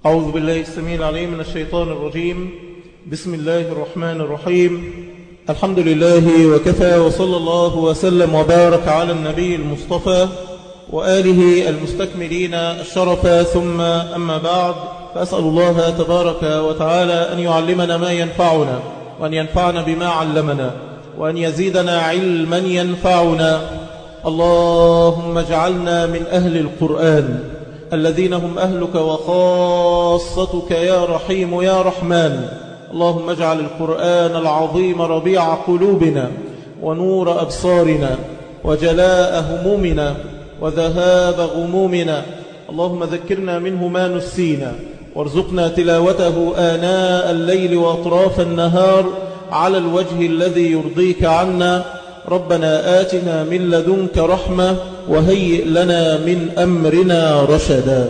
أعوذ بالله السميع العليم من الشيطان الرجيم بسم الله الرحمن الرحيم الحمد لله وكفى وصلى الله وسلم وبارك على النبي المصطفى وآله المستكملين الشرف ثم أما بعد فأسأل الله تبارك وتعالى أن يعلمنا ما ينفعنا وأن ينفعنا بما علمنا وأن يزيدنا علما ينفعنا اللهم اجعلنا من أهل القرآن الذين هم أهلك وخاصتك يا رحيم يا رحمن اللهم اجعل القرآن العظيم ربيع قلوبنا ونور أبصارنا وجلاء همومنا وذهاب غمومنا اللهم ذكرنا منه ما نسينا وارزقنا تلاوته آناء الليل وأطراف النهار على الوجه الذي يرضيك عنا ربنا آتنا من لدنك رحمة وهيئ لنا من أمرنا رشدا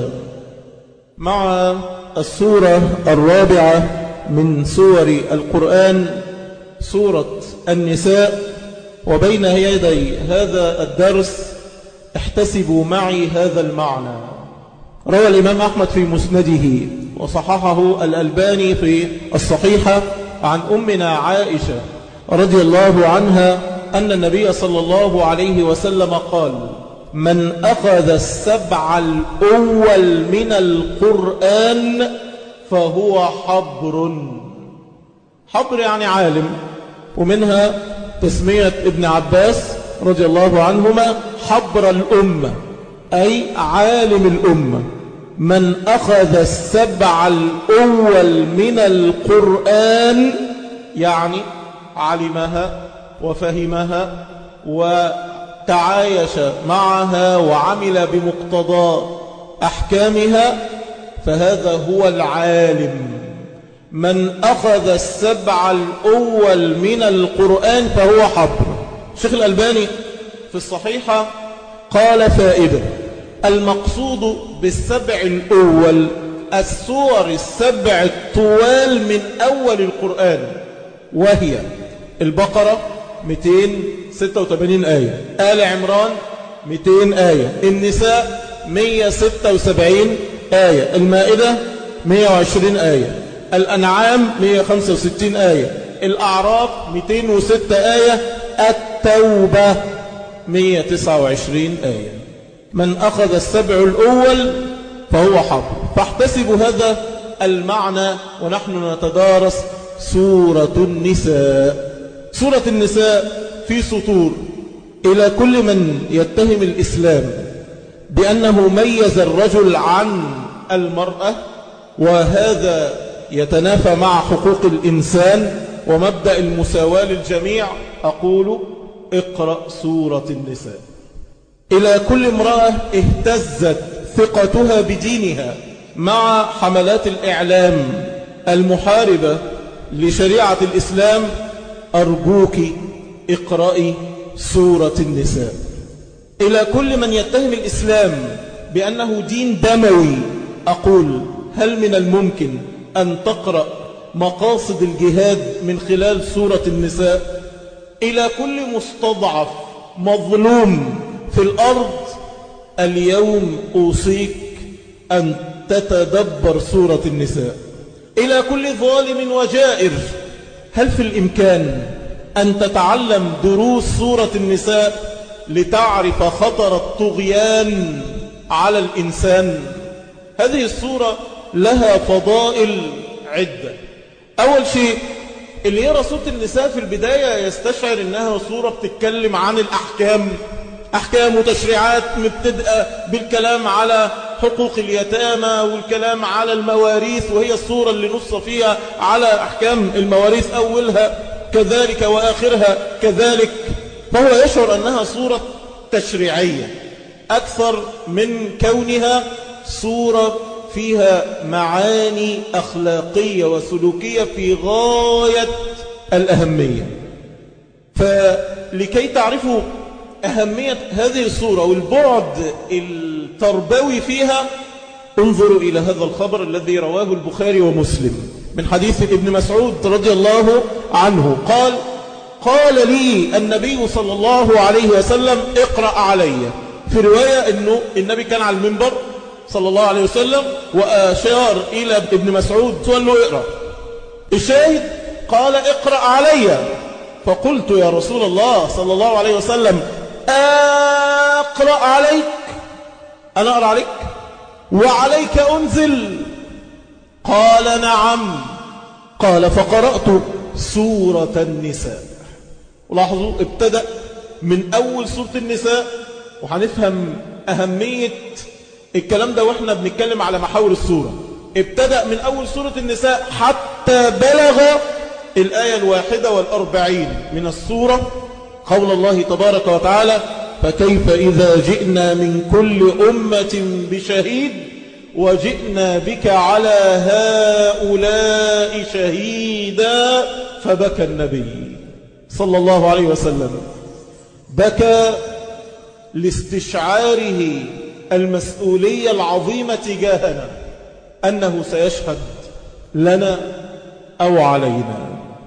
مع السورة الرابعة من سور القرآن سورة النساء وبين يدي هذا الدرس احتسبوا معي هذا المعنى روى الإمام أحمد في مسنده وصححه الألباني في الصحيحة عن أمنا عائشة رضي الله عنها أن النبي صلى الله عليه وسلم قال من أخذ السبع الأول من القرآن فهو حبر حبر يعني عالم ومنها تسمية ابن عباس رضي الله عنهما حبر الأمة أي عالم الأمة من أخذ السبع الأول من القرآن يعني علمها وفهمها وتعايش معها وعمل بمقتضى أحكامها فهذا هو العالم من أخذ السبع الأول من القرآن فهو حبر الشيخ الألباني في الصحيحة قال فائدة المقصود بالسبع الأول السور السبع الطوال من أول القرآن وهي البقرة 286 آية آل عمران 200 آية النساء 176 آية المائدة 120 آية الأنعام 165 آية الأعراف 206 آية التوبة 129 آية من أخذ السبع الأول فهو حظ فاحتسبوا هذا المعنى ونحن نتدارس سورة النساء سورة النساء في سطور إلى كل من يتهم الإسلام بأنه ميز الرجل عن المرأة وهذا يتنافى مع حقوق الإنسان ومبدأ المساواة للجميع أقول اقرأ سورة النساء إلى كل امرأة اهتزت ثقتها بدينها مع حملات الإعلام المحاربة لشريعة الإسلام أرجوك اقرأي سورة النساء إلى كل من يتهم الإسلام بأنه دين دموي أقول هل من الممكن أن تقرأ مقاصد الجهاد من خلال سورة النساء إلى كل مستضعف مظلوم في الأرض اليوم أوصيك أن تتدبر سورة النساء إلى كل ظالم وجائر هل في الإمكان أن تتعلم دروس سورة النساء لتعرف خطر الطغيان على الإنسان هذه السورة لها فضائل عدة أول شيء اللي يرى سورة النساء في البداية يستشعر أنها سورة بتتكلم عن الأحكام أحكام وتشريعات مبتدأة بالكلام على حقوق اليتامى والكلام على المواريث وهي الصورة اللي نص فيها على أحكام المواريث أولها كذلك وآخرها كذلك فهو يشعر أنها صورة تشريعية أكثر من كونها صورة فيها معاني أخلاقية وسلوكية في غاية الأهمية فلكي تعرفوا أهمية هذه الصورة والبعد التربوي فيها انظروا إلى هذا الخبر الذي رواه البخاري ومسلم من حديث ابن مسعود رضي الله عنه قال قال لي النبي صلى الله عليه وسلم اقرأ علي في رواية أنه النبي كان على المنبر صلى الله عليه وسلم وأشار إلى ابن مسعود قال له اقرأ الشاهد قال اقرأ علي فقلت يا رسول الله صلى الله عليه وسلم أقرأ عليك أنا أقرأ عليك وعليك أنزل قال نعم قال فقرأت سورة النساء ولاحظوا ابتدأ من أول سورة النساء وهنفهم أهمية الكلام ده وإحنا بنتكلم على محاور السورة ابتدأ من أول سورة النساء حتى بلغ الآية الواحدة والأربعين من السورة قول الله تبارك وتعالى فكيف إذا جئنا من كل أمة بشهيد وجئنا بك على هؤلاء شهيدا فبكى النبي صلى الله عليه وسلم بكى لاستشعاره المسؤولية العظيمة تجاهنا أنه سيشهد لنا أو علينا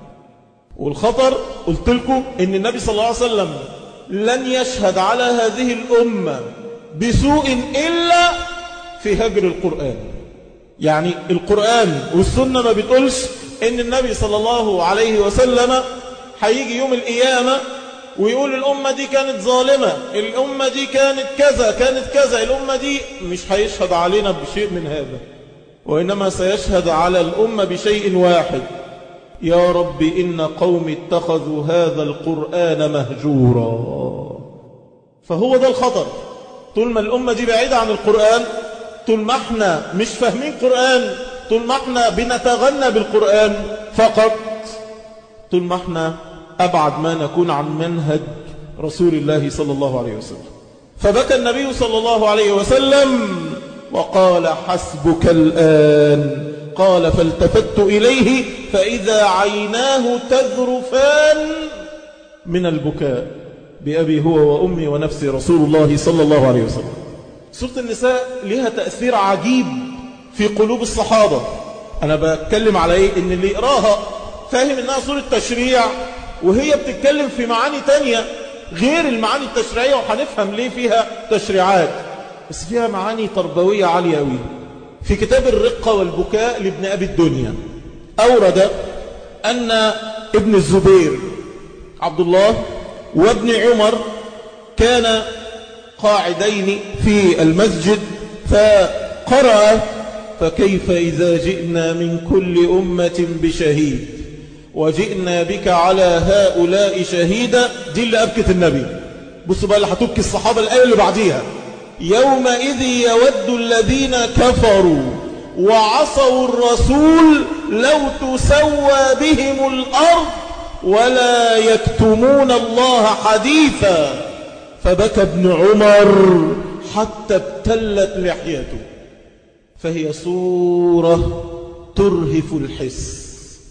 والخطر قلت لكم أن النبي صلى الله عليه وسلم لن يشهد على هذه الأمة بسوء إلا في هجر القرآن يعني القرآن والسنة ما بتقولش ان النبي صلى الله عليه وسلم هيجي يوم القيامة ويقول الأمة دي كانت ظالمة الأمة دي كانت كذا كانت كذا الأمة دي مش هيشهد علينا بشيء من هذا وإنما سيشهد على الأمة بشيء واحد يا رب إن قوم اتخذوا هذا القرآن مهجورا فهو ده الخطر طول ما الأمة دي بعيدة عن القرآن طول ما احنا مش فاهمين قرآن طول ما احنا بنتغنى بالقرآن فقط طول ما احنا أبعد ما نكون عن منهج رسول الله صلى الله عليه وسلم فبكى النبي صلى الله عليه وسلم وقال حسبك الآن قال فالتفت إليه فإذا عيناه تذرفان من البكاء بأبي هو وأمي ونفسي رسول الله صلى الله عليه وسلم سورة النساء لها تأثير عجيب في قلوب الصحابة أنا بتكلم على إيه إن اللي يقراها فاهم إنها سورة تشريع وهي بتتكلم في معاني تانية غير المعاني التشريعية وهنفهم ليه فيها تشريعات بس فيها معاني تربوية عالية أوي في كتاب الرقة والبكاء لابن أبي الدنيا أورد أن ابن الزبير عبد الله وابن عمر كان قاعدين في المسجد فقرأ فكيف إذا جئنا من كل أمة بشهيد وجئنا بك على هؤلاء شهيدا دي اللي أبكت النبي بصوا بقى اللي هتبكي الصحابة الآية اللي بعديها يومئذ يود الذين كفروا وعصوا الرسول لو تسوى بهم الأرض ولا يكتمون الله حديثا فبكى ابن عمر حتى ابتلت لحيته فهي صورة ترهف الحس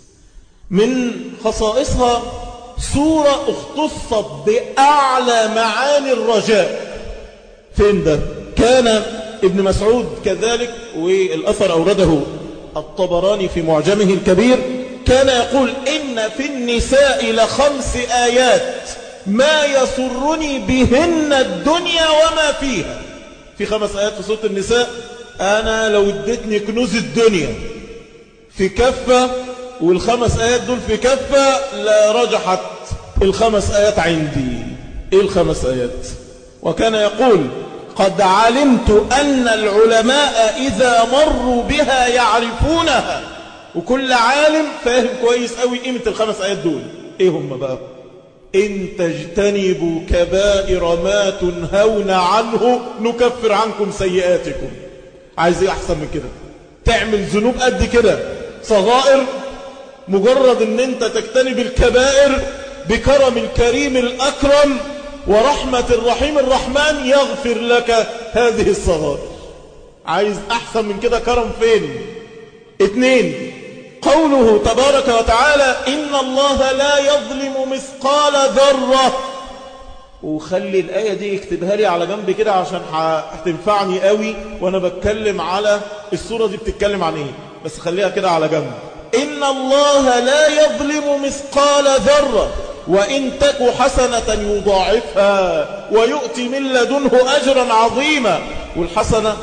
من خصائصها صورة اختصت بأعلى معاني الرجاء فين ده كان ابن مسعود كذلك والأثر أورده الطبراني في معجمه الكبير كان يقول إن في النساء لخمس آيات ما يسرني بهن الدنيا وما فيها في خمس آيات في سورة النساء أنا لو اديتني كنوز الدنيا في كفة والخمس آيات دول في كفة لا رجحت الخمس آيات عندي إيه الخمس آيات وكان يقول قد علمت أن العلماء إذا مروا بها يعرفونها وكل عالم فاهم كويس قوي قيمة الخمس آيات دول إيه هم بقى إن تجتنبوا كبائر ما تنهون عنه نكفر عنكم سيئاتكم عايز ايه أحسن من كده تعمل ذنوب قد كده صغائر مجرد ان انت تجتنب الكبائر بكرم الكريم الأكرم ورحمة الرحيم الرحمن يغفر لك هذه الصغائر عايز أحسن من كده كرم فين اتنين قوله تبارك وتعالى إن الله لا يظلم مثقال ذرة وخلي الآية دي اكتبها لي على جنب كده عشان هتنفعني قوي وانا بتكلم على السورة دي بتتكلم عن ايه بس خليها كده على جنب إن الله لا يظلم مثقال ذرة وإن تك حسنة يضاعفها ويؤتي من لدنه أجرا عظيما والحسنة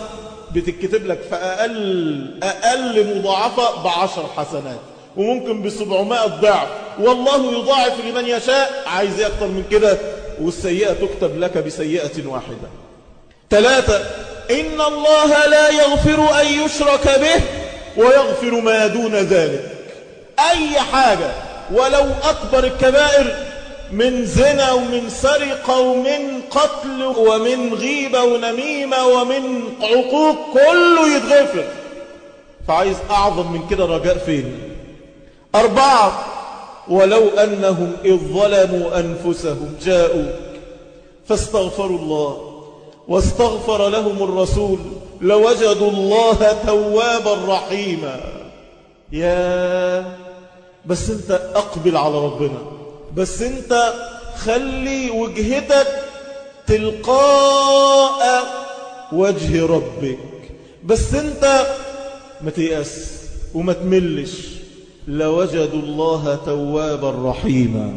بتكتب لك في أقل, أقل مضاعفة بعشر حسنات وممكن بسبعمائة ضعف والله يضاعف لمن يشاء عايز ايه أكتر من كده والسيئة تكتب لك بسيئة واحدة ثلاثة إن الله لا يغفر أن يشرك به ويغفر ما دون ذلك أي حاجة ولو أكبر الكبائر من زنا ومن سرقة ومن قتل ومن غيبة ونميمة ومن عقوق كله يتغفر فعايز أعظم من كده رجاء فين أربعة ولو أنهم إذ ظلموا أنفسهم جاءوا فاستغفروا الله واستغفر لهم الرسول لوجدوا الله توابا رحيما يا بس انت اقبل على ربنا بس انت خلي وجهتك تلقاء وجه ربك بس انت ما تيأس وما تملش لوجدوا الله توابا رحيما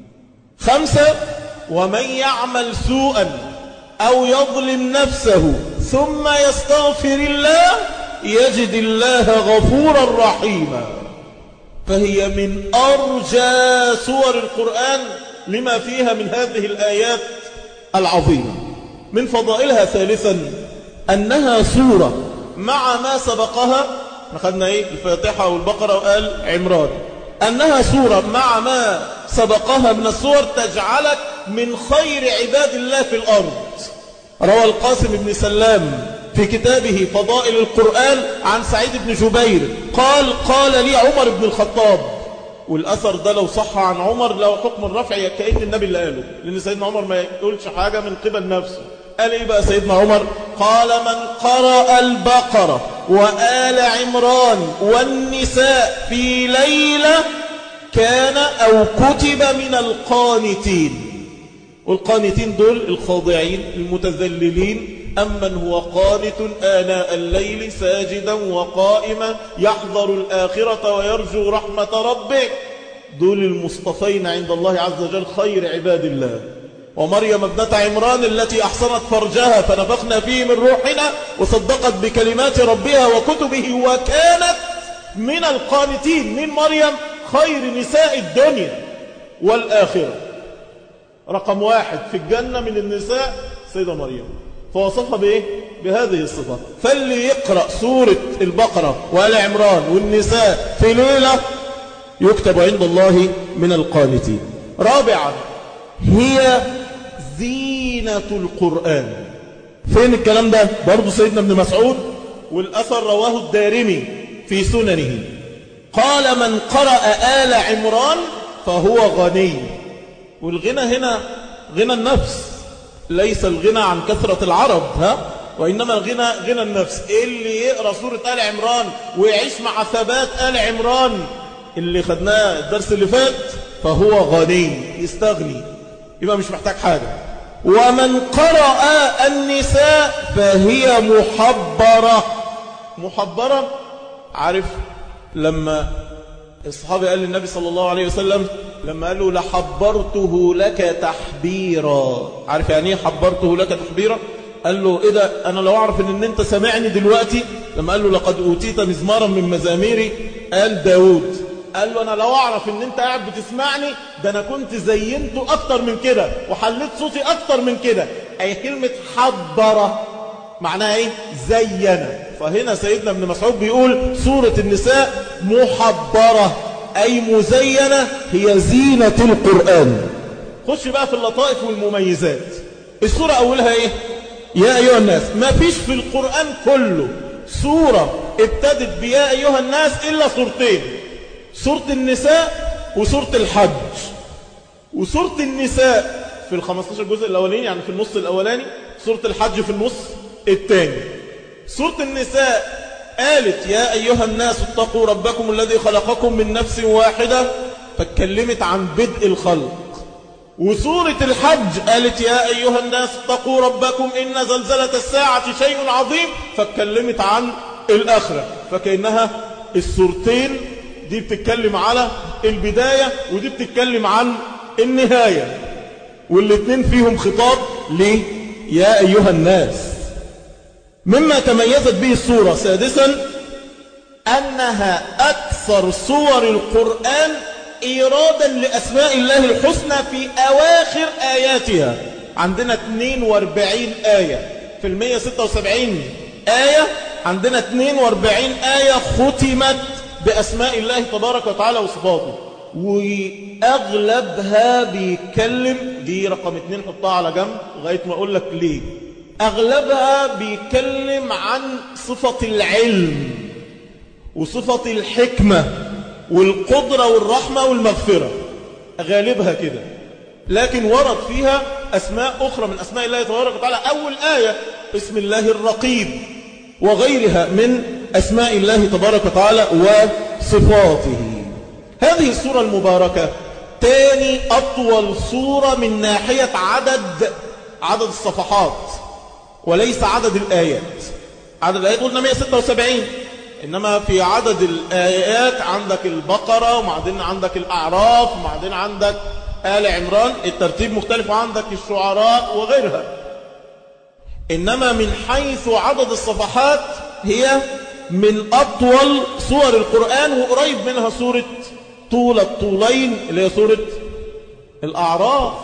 خمسة ومن يعمل سوءا أو يظلم نفسه ثم يستغفر الله يجد الله غفورا رحيما فهي من أرجى سور القرآن لما فيها من هذه الآيات العظيمة من فضائلها ثالثا أنها سورة مع ما سبقها أخذنا إيه الفاتحة والبقرة وقال عمران أنها سورة مع ما سبقها من السور تجعلك من خير عباد الله في الأرض روى القاسم بن سلام في كتابه فضائل القرآن عن سعيد بن جبير قال قال لي عمر بن الخطاب والأثر ده لو صح عن عمر لو حكم الرفع كأن النبي اللي قاله لأن سيدنا عمر ما يقولش حاجة من قبل نفسه قال إيه بقى سيدنا عمر قال من قرأ البقرة وآل عمران والنساء في ليلة كان أو كتب من القانتين والقانتين دول الخاضعين المتذللين أمن هو قانت آناء الليل ساجدا وقائما يحضر الآخرة ويرجو رحمة ربه دول المصطفين عند الله عز وجل خير عباد الله ومريم ابنة عمران التي أحصنت فرجها فنفخنا فيه من روحنا وصدقت بكلمات ربها وكتبه وكانت من القانتين من مريم خير نساء الدنيا والآخرة رقم واحد في الجنة من النساء سيدة مريم فوصفها بإيه؟ بهذه الصفات فاللي يقرأ سورة البقرة وآل عمران والنساء في ليلة يكتب عند الله من القانتين رابعا هي زينة القرآن فين الكلام ده برضو سيدنا ابن مسعود والأثر رواه الدارمي في سننه قال من قرأ آل عمران فهو غني والغنى هنا غنى النفس ليس الغنى عن كثرة العرب ها وإنما الغنى غنى النفس اللي يقرأ سورة آل عمران ويعيش مع ثبات آل عمران اللي خدناه الدرس اللي فات فهو غني يستغني يبقى مش محتاج حاجة ومن قرأ النساء فهي محبرة محبرة عارف لما الصحابي قال للنبي صلى الله عليه وسلم لما قال له لحبرته لك تحبيرا عارف يعني ايه حبرته لك تحبيرا قال له ايه ده انا لو اعرف ان انت سامعني دلوقتي لما قال له لقد اوتيت مزمارا من مزاميري قال داود قال له انا لو اعرف ان انت قاعد بتسمعني ده انا كنت زينته اكتر من كده وحليت صوتي اكتر من كده اي كلمة حبرة معناها ايه زين فهنا سيدنا ابن مسعود بيقول سورة النساء محبرة أي مزينة هي زينة القرآن خش بقى في اللطائف والمميزات السورة أولها إيه يا أيها الناس ما فيش في القرآن كله سورة ابتدت بيا أيها الناس إلا سورتين سورة النساء وسورة الحج وسورة النساء في ال 15 جزء الأولاني يعني في النص الأولاني سورة الحج في النص الثاني سورة النساء قالت يا أيها الناس اتقوا ربكم الذي خلقكم من نفس واحدة فاتكلمت عن بدء الخلق وسورة الحج قالت يا أيها الناس اتقوا ربكم إن زلزلة الساعة شيء عظيم فاتكلمت عن الآخرة فكأنها السورتين دي بتتكلم على البداية ودي بتتكلم عن النهاية والاثنين فيهم خطاب ليه يا أيها الناس مما تميزت به السورة سادسا أنها أكثر صور القرآن إيرادا لأسماء الله الحسنى في أواخر آياتها عندنا 42 آية في المية 76 آية عندنا 42 آية ختمت بأسماء الله تبارك وتعالى وصفاته وأغلبها بيتكلم دي رقم اتنين حطها على جنب لغاية ما أقول لك ليه أغلبها بيتكلم عن صفة العلم وصفة الحكمة والقدرة والرحمة والمغفرة غالبها كده لكن ورد فيها أسماء أخرى من أسماء الله تبارك وتعالى أول آية اسم الله الرقيب وغيرها من أسماء الله تبارك وتعالى وصفاته هذه السورة المباركة تاني أطول سورة من ناحية عدد عدد الصفحات وليس عدد الآيات عدد الآيات قلنا 176 إنما في عدد الآيات عندك البقرة وبعدين عندك الأعراف وبعدين عندك آل عمران الترتيب مختلف عندك الشعراء وغيرها إنما من حيث عدد الصفحات هي من أطول صور القرآن وقريب منها سورة طول الطولين اللي هي سورة الأعراف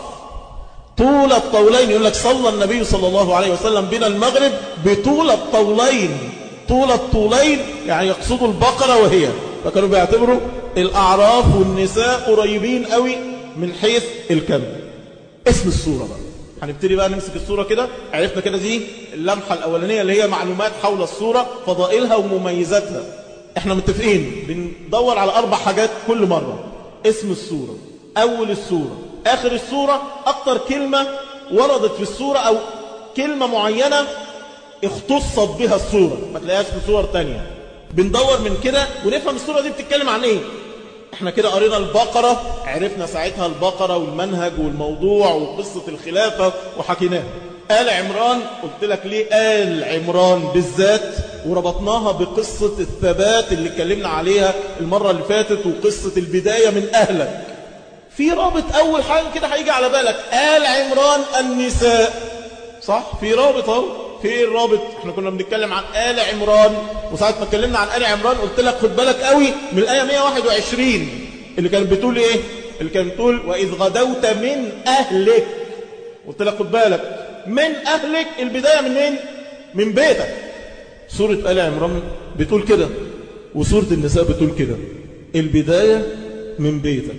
طول الطولين يقول لك صلى النبي صلى الله عليه وسلم بنا المغرب بطول الطولين طول الطولين يعني يقصدوا البقرة وهي فكانوا بيعتبروا الأعراف والنساء قريبين قوي من حيث الكم اسم السورة بقى هنبتدي بقى نمسك السورة كده عرفنا كده دي اللمحة الأولانية اللي هي معلومات حول السورة فضائلها ومميزاتها احنا متفقين بندور على أربع حاجات كل مرة اسم السورة أول السورة آخر السورة أكتر كلمة وردت في السورة أو كلمة معينة اختصت بها السورة ما تلاقيهاش في صور تانية بندور من كده ونفهم السورة دي بتتكلم عن ايه احنا كده قرينا البقرة عرفنا ساعتها البقرة والمنهج والموضوع وقصة الخلافة وحكيناها آل عمران قلت لك ليه آل عمران بالذات وربطناها بقصة الثبات اللي اتكلمنا عليها المرة اللي فاتت وقصة البداية من أهلك في رابط أول حاجة كده هيجي على بالك آل عمران النساء صح في رابط اهو في الرابط احنا كنا بنتكلم عن آل عمران وساعة ما اتكلمنا عن آل عمران قلت لك خد بالك قوي من الآية 121 اللي كانت بتقول ايه اللي كانت بتقول وإذ غدوت من أهلك قلت لك خد بالك من أهلك البداية منين من بيتك سورة آل عمران بتقول كده وسورة النساء بتقول كده البداية من بيتك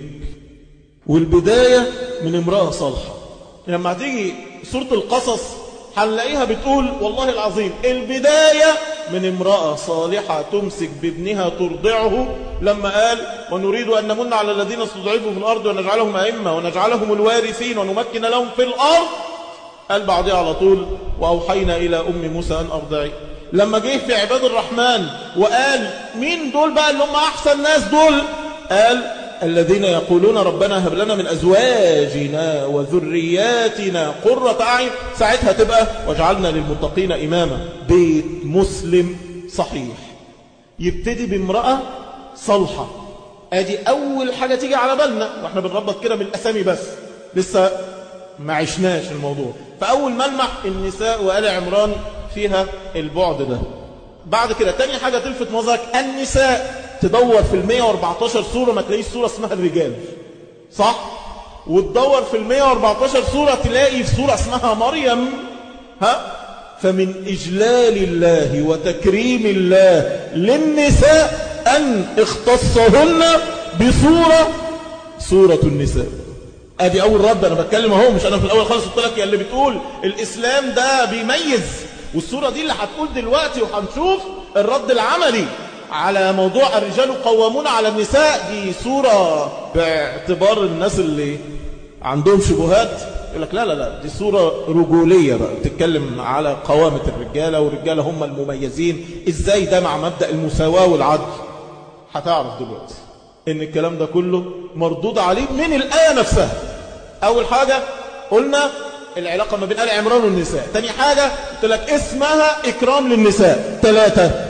والبداية من امرأة صالحة لما تيجي سورة القصص هنلاقيها بتقول والله العظيم البداية من امرأة صالحة تمسك بابنها ترضعه لما قال ونريد أن نمن على الذين استضعفوا في الأرض ونجعلهم أئمة ونجعلهم الوارثين ونمكن لهم في الأرض قال بعدها على طول وأوحينا إلى أم موسى أن أرضعي لما جه في عباد الرحمن وقال مين دول بقى اللي هم أحسن ناس دول قال الذين يقولون ربنا هب لنا من أزواجنا وذرياتنا قرة أعين ساعتها تبقى واجعلنا للمتقين إماما بيت مسلم صحيح يبتدي بامرأة صالحة ادي أول حاجة تيجي على بالنا واحنا بنربط كده بالأسامي بس لسه ما عشناش الموضوع فأول ملمح النساء وآل عمران فيها البعد ده بعد كده تاني حاجة تلفت نظرك النساء تدور في ال 114 سورة ما تلاقيش سورة اسمها الرجال صح؟ وتدور في ال 114 سورة تلاقي في سورة اسمها مريم ها؟ فمن إجلال الله وتكريم الله للنساء أن اختصهن بصورة سورة النساء ادي اول رد انا بتكلم اهو مش انا في الاول خالص قلت لك يا اللي بتقول الاسلام ده بيميز والصوره دي اللي هتقول دلوقتي وهنشوف الرد العملي على موضوع الرجال قوامون على النساء دي صورة باعتبار الناس اللي عندهم شبهات يقول لك لا لا لا دي صورة رجولية بقى بتتكلم على قوامة الرجالة والرجالة هم المميزين ازاي ده مع مبدأ المساواة والعدل هتعرف دلوقتي ان الكلام ده كله مردود عليه من الآية نفسها اول حاجة قلنا العلاقة ما بين آل عمران والنساء تاني حاجة قلت لك اسمها اكرام للنساء ثلاثة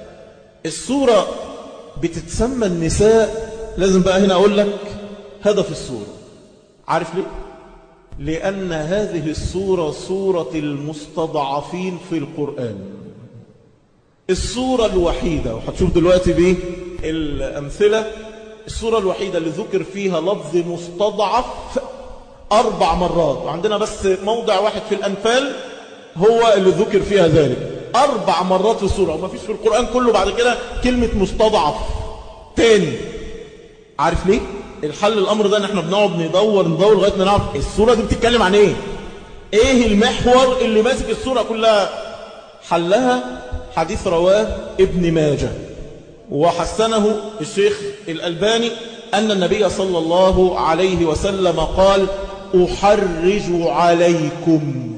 السورة بتتسمى النساء لازم بقى هنا أقول لك هدف السورة عارف ليه؟ لأن هذه السورة سورة المستضعفين في القرآن الصورة الوحيدة وهتشوف دلوقتي بيه الأمثلة الصورة الوحيدة اللي ذكر فيها لفظ مستضعف أربع مرات وعندنا بس موضع واحد في الأنفال هو اللي ذكر فيها ذلك أربع مرات في الصورة وما فيش في القرآن كله بعد كده كلمة مستضعف تاني عارف ليه؟ الحل الأمر ده ان احنا بنقعد ندور ندور لغاية ما نعرف الصورة دي بتتكلم عن ايه ايه المحور اللي ماسك الصورة كلها حلها حديث رواه ابن ماجه وحسنه الشيخ الألباني أن النبي صلى الله عليه وسلم قال أحرج عليكم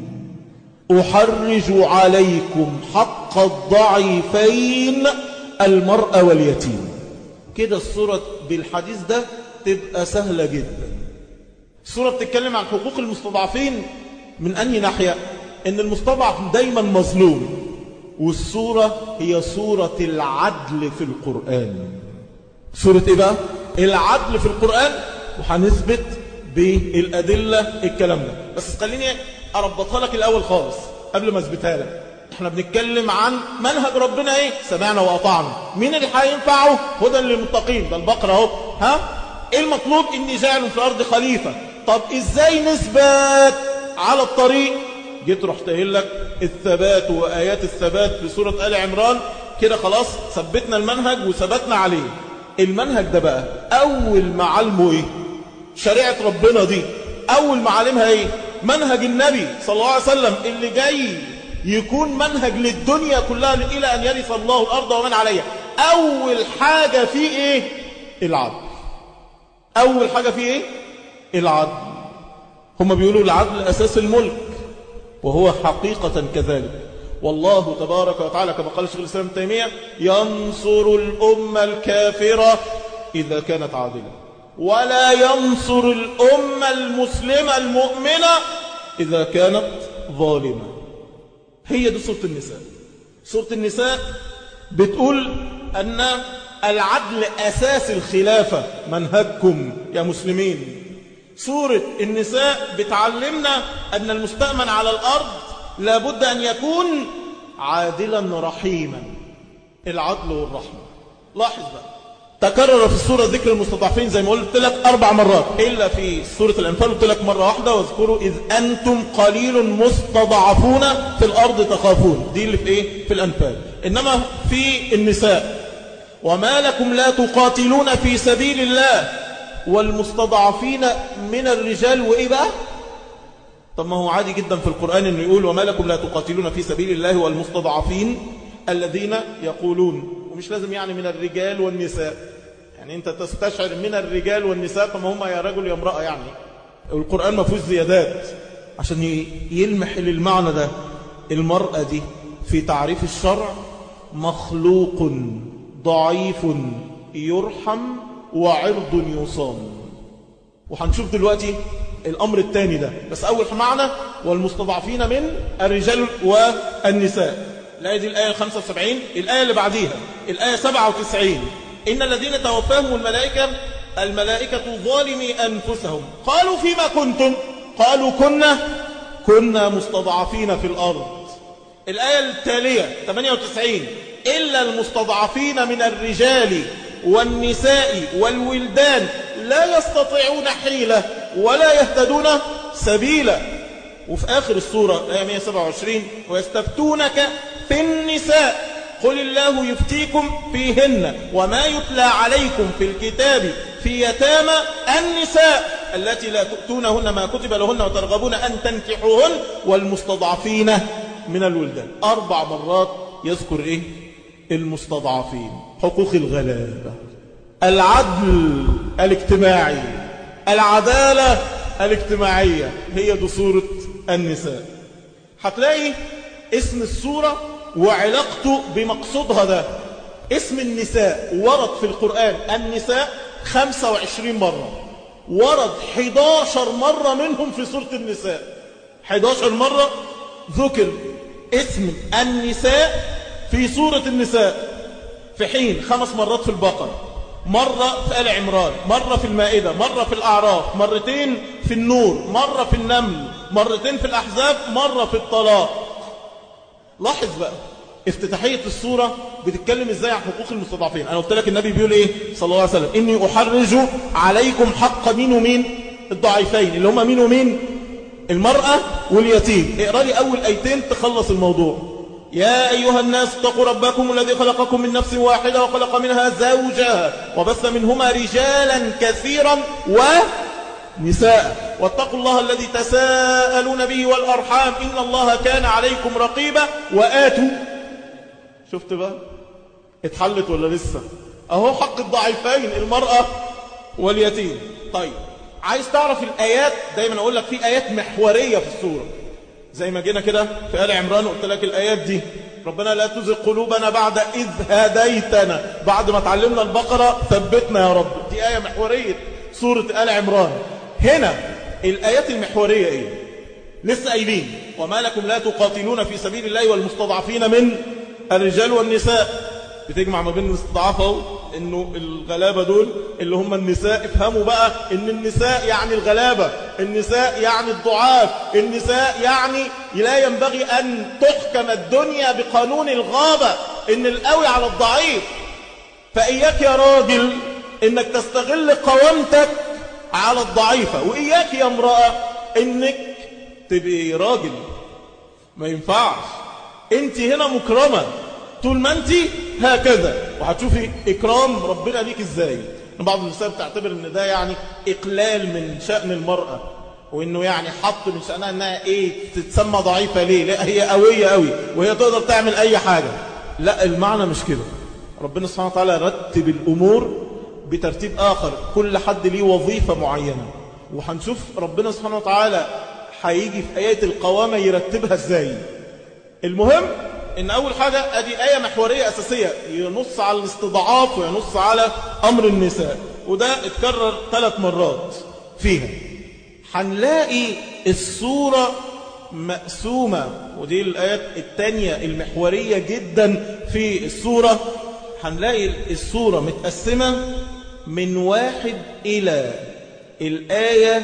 أحرج عليكم حق الضعيفين المرأة واليتيم كده الصورة بالحديث ده تبقى سهلة جدا الصورة بتتكلم عن حقوق المستضعفين من أنهي ناحية إن المستضعف دايما مظلوم والصورة هي صورة العدل في القرآن صورة إيه بقى؟ العدل في القرآن وهنثبت بالأدلة الكلام ده بس خليني أربطها لك الأول خالص قبل ما أثبتها لك احنا بنتكلم عن منهج ربنا ايه سمعنا وأطعنا مين اللي هينفعه هدى للمتقين ده البقرة اهو ها ايه المطلوب اني جاعل في الارض خليفة طب ازاي نثبت على الطريق جيت رحت قايل لك الثبات وآيات الثبات في سورة آل عمران كده خلاص ثبتنا المنهج وثبتنا عليه المنهج ده بقى أول معالمه إيه شريعة ربنا دي أول معالمها إيه منهج النبي صلى الله عليه وسلم اللي جاي يكون منهج للدنيا كلها إلى أن يرث الله الأرض ومن عليها أول حاجة فيه إيه العدل أول حاجة فيه إيه العدل هم بيقولوا العدل أساس الملك وهو حقيقة كذلك والله تبارك وتعالى كما قال الشيخ الإسلام تيمية ينصر الأمة الكافرة إذا كانت عادلة ولا ينصر الأمة المسلمة المؤمنة إذا كانت ظالمة هي دي سورة النساء سورة النساء بتقول أن العدل أساس الخلافة منهجكم يا مسلمين سورة النساء بتعلمنا أن المستأمن على الأرض لابد أن يكون عادلا رحيما العدل والرحمة لاحظ بقى تكرر في السورة ذكر المستضعفين زي ما قلت لك أربع مرات إلا في سورة الأنفال قلت لك مرة واحدة واذكروا إذ أنتم قليل مستضعفون في الأرض تخافون دي اللي في إيه في الأنفال إنما في النساء وما لكم لا تقاتلون في سبيل الله والمستضعفين من الرجال وإيه بقى طب ما هو عادي جدا في القرآن أنه يقول وما لكم لا تقاتلون في سبيل الله والمستضعفين الذين يقولون ومش لازم يعني من الرجال والنساء يعني أنت تستشعر من الرجال والنساء فما هم يا رجل يا امرأة يعني القرآن ما فيهوش زيادات عشان يلمح للمعنى ده المرأة دي في تعريف الشرع مخلوق ضعيف يرحم وعرض يصام وهنشوف دلوقتي الأمر الثاني ده بس أول معنى والمستضعفين من الرجال والنساء الآية دي الآية 75 الآية اللي بعديها الآية 97 إن الذين توفاهم الملائكة الملائكة ظالمي أنفسهم قالوا فيما كنتم قالوا كنا كنا مستضعفين في الأرض الآية التالية 98 إلا المستضعفين من الرجال والنساء والولدان لا يستطيعون حيلة ولا يهتدون سبيلا وفي آخر السورة آية 127 ويستفتونك في النساء قل الله يفتيكم فيهن وما يتلى عليكم في الكتاب في يتامى النساء التي لا تؤتونهن ما كتب لهن وترغبون أن تنكحوهن والمستضعفين من الولدان أربع مرات يذكر إيه المستضعفين حقوق الغلابة العدل الاجتماعي العدالة الاجتماعية هي دي سورة النساء هتلاقي اسم السورة وعلاقته بمقصودها ده اسم النساء ورد في القرآن النساء 25 مرة ورد 11 مرة منهم في سورة النساء 11 مرة ذكر اسم النساء في سورة النساء في حين خمس مرات في البقرة مرة في آل عمران مرة في المائدة مرة في الأعراف مرتين في النور مرة في النمل مرتين في الأحزاب مرة في الطلاق لاحظ بقى افتتاحية السورة بتتكلم ازاي عن حقوق المستضعفين انا قلت لك النبي بيقول ايه صلى الله عليه وسلم اني احرج عليكم حق مين ومين الضعيفين اللي هم مين ومين المرأة واليتيم اقرأ لي اول ايتين تخلص الموضوع يا أيها الناس اتقوا ربكم الذي خلقكم من نفس واحدة وخلق منها زوجها وبث منهما رجالا كثيرا ونساء واتقوا الله الذي تساءلون به والأرحام إن الله كان عليكم رقيبا وآتوا شفت بقى اتحلت ولا لسه اهو حق الضعيفين المرأة واليتيم طيب عايز تعرف الآيات دايما أقول لك في آيات محورية في السورة زي ما جينا كده في آل عمران قلت لك الآيات دي ربنا لا تزغ قلوبنا بعد إذ هديتنا بعد ما تعلمنا البقرة ثبتنا يا رب دي آية محورية سورة آل عمران هنا الآيات المحورية إيه لسه قايلين وما لكم لا تقاتلون في سبيل الله والمستضعفين من الرجال والنساء بتجمع ما بين الاستضعاف اهو انه الغلابة دول اللي هم النساء افهموا بقى ان النساء يعني الغلابة النساء يعني الضعاف النساء يعني لا ينبغي ان تحكم الدنيا بقانون الغابة ان القوي على الضعيف فاياك يا راجل انك تستغل قوامتك على الضعيفة واياك يا امرأة انك تبقي راجل ما ينفعش انت هنا مكرمة طول ما انت هكذا وهتشوفي اكرام ربنا ليك ازاي بعض النساء بتعتبر ان ده يعني اقلال من شأن المرأة وانه يعني حط من شأنها انها ايه تتسمى ضعيفة ليه لا هي قوية قوي وهي تقدر تعمل اي حاجة لا المعنى مش كده ربنا سبحانه وتعالى رتب الامور بترتيب اخر كل حد ليه وظيفة معينة وهنشوف ربنا سبحانه وتعالى هيجي في آية القوامة يرتبها ازاي المهم ان اول حاجة ادي آية محورية اساسية ينص على الاستضعاف وينص على امر النساء وده اتكرر ثلاث مرات فيها هنلاقي الصورة مقسومة ودي الآيات الثانية المحورية جدا في الصورة هنلاقي الصورة متقسمة من واحد إلى الآية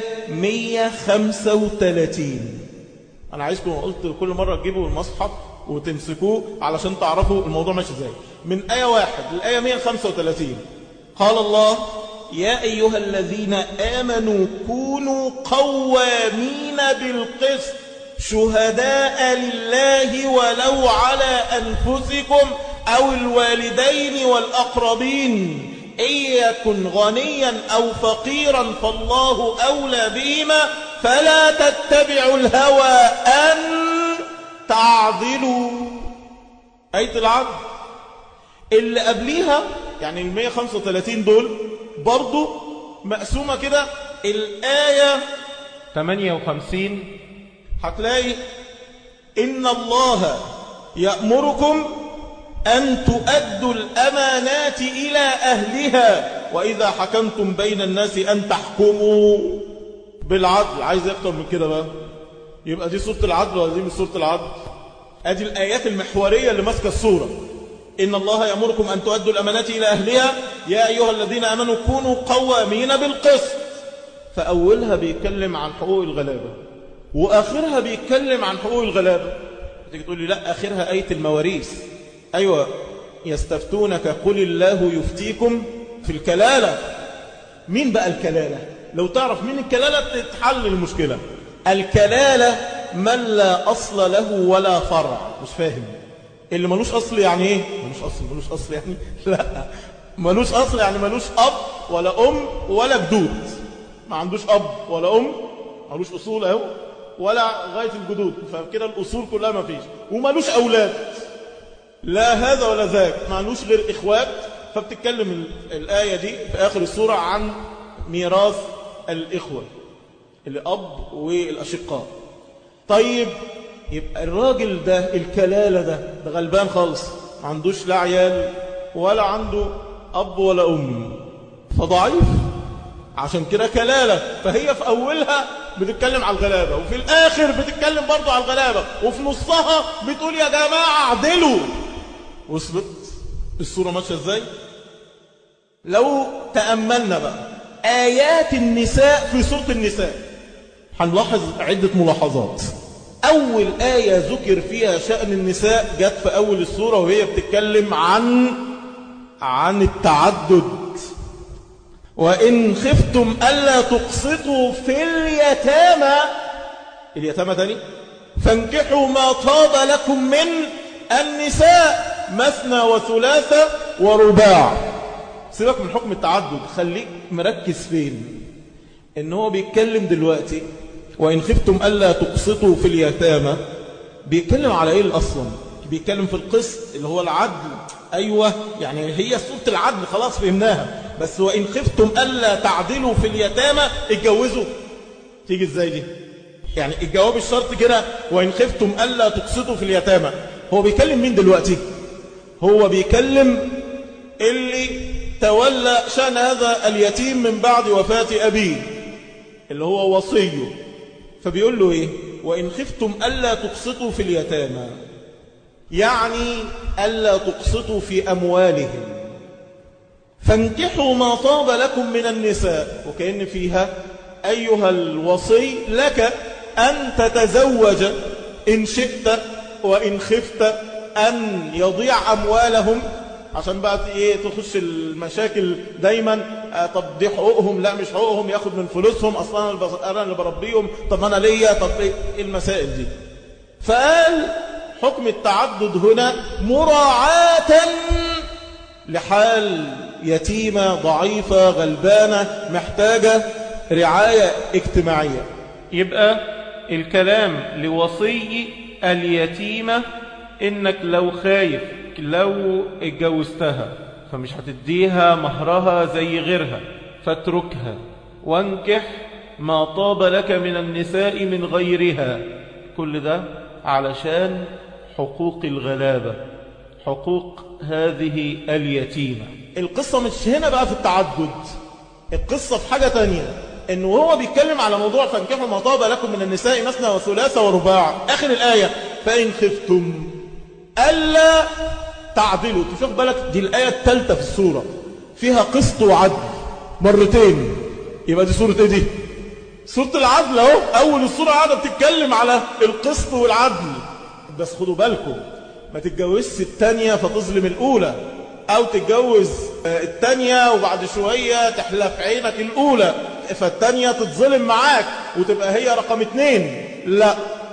135 أنا عايزكم قلت كل مرة تجيبوا المصحف وتمسكوه علشان تعرفوا الموضوع ماشي ازاي من آية واحد للآية 135 قال الله يا أيها الذين آمنوا كونوا قوامين بالقسط شهداء لله ولو على أنفسكم أو الوالدين والأقربين إن يكن غنيا أو فقيرا فالله أولى بهما فلا تتبعوا الهوى أن تعضلوا آية العدل اللي قبليها يعني ال 135 دول برضو مقسومة كده الآية 58 هتلاقي إن الله يأمركم أن تؤدوا الأمانات إلى أهلها وإذا حكمتم بين الناس أن تحكموا بالعدل عايز أكتر من كده بقى يبقى دي سورة العدل ولا دي مش سورة العدل ادي الآيات المحورية اللي ماسكة السورة إن الله يأمركم أن تؤدوا الأمانات إلى أهلها يا أيها الذين أمنوا كونوا قوامين بالقسط فأولها بيتكلم عن حقوق الغلابة وآخرها بيتكلم عن حقوق الغلابة تيجي تقول لي لا آخرها آية المواريث أيوة يستفتونك قل الله يفتيكم في الكلالة مين بقى الكلالة لو تعرف مين الكلالة تتحل المشكلة الكلالة من لا أصل له ولا فرع مش فاهم اللي ملوش أصل يعني إيه ملوش أصل ملوش أصل يعني لا ملوش أصل يعني ملوش أب ولا أم ولا جدود ما عندوش أب ولا أم ملوش أصول أهو ولا غاية الجدود فكده الأصول كلها ما فيش وملوش أولاد لا هذا ولا ذاك مالوش غير إخوات فبتتكلم الآية دي في آخر السورة عن ميراث الإخوة الأب والأشقاء طيب يبقى الراجل ده الكلالة ده ده غلبان خالص ما عندوش لا عيال ولا عنده أب ولا أم فضعيف عشان كده كلالة فهي في أولها بتتكلم على الغلابة وفي الآخر بتتكلم برضو على الغلابة وفي نصها بتقول يا جماعة اعدلوا وصلت الصورة ماشية ازاي لو تأملنا بقى آيات النساء في سورة النساء هنلاحظ عدة ملاحظات أول آية ذكر فيها شأن النساء جت في أول السورة وهي بتتكلم عن عن التعدد وإن خفتم ألا تقسطوا في اليتامى اليتامى تاني فانكحوا ما طاب لكم من النساء مثنى وثلاثة ورباع سيبك من حكم التعدد خليك مركز فين ان هو بيتكلم دلوقتي وإن خفتم ألا تقسطوا في اليتامى بيتكلم على إيه الأصلا بيتكلم في القسط اللي هو العدل أيوة يعني هي سورة العدل خلاص فهمناها بس وإن خفتم ألا تعدلوا في اليتامى اتجوزوا تيجي ازاي دي يعني الجواب الشرط كده وإن خفتم ألا تقسطوا في اليتامى هو بيكلم مين دلوقتي هو بيكلم اللي تولى شأن هذا اليتيم من بعد وفاة أبيه اللي هو وصيه فبيقول له إيه وإن خفتم ألا تقسطوا في اليتامى يعني ألا تقسطوا في أموالهم فانكحوا ما طاب لكم من النساء وكأن فيها أيها الوصي لك أن تتزوج إن شئت وإن خفت أن يضيع أموالهم عشان بقى ايه تخش المشاكل دايما آه طب دي حقوقهم لا مش حقوقهم ياخد من فلوسهم اصلا انا اللي بربيهم طب انا ليا طب ايه المسائل دي فقال حكم التعدد هنا مراعاة لحال يتيمة ضعيفة غلبانة محتاجة رعاية اجتماعية يبقى الكلام لوصي اليتيمة انك لو خايف لو اتجوزتها فمش هتديها مهرها زي غيرها فاتركها وانكح ما طاب لك من النساء من غيرها كل ده علشان حقوق الغلابة حقوق هذه اليتيمة القصة مش هنا بقى في التعدد القصة في حاجة تانية انه هو بيتكلم على موضوع فانكحوا ما طاب لكم من النساء مثنى وثلاثة ورباع اخر الآية فإن خفتم ألا تعدلوا تشوف بالك دي الآية الثالثة في السورة فيها قسط وعدل مرتين يبقى دي سورة ايه دي سورة العدل اهو اول السورة قاعدة بتتكلم على القسط والعدل بس خدوا بالكم ما تتجوزش التانية فتظلم الأولى أو تتجوز التانية وبعد شوية تحلف عينك الأولى فالتانية تتظلم معاك وتبقى هي رقم اتنين لا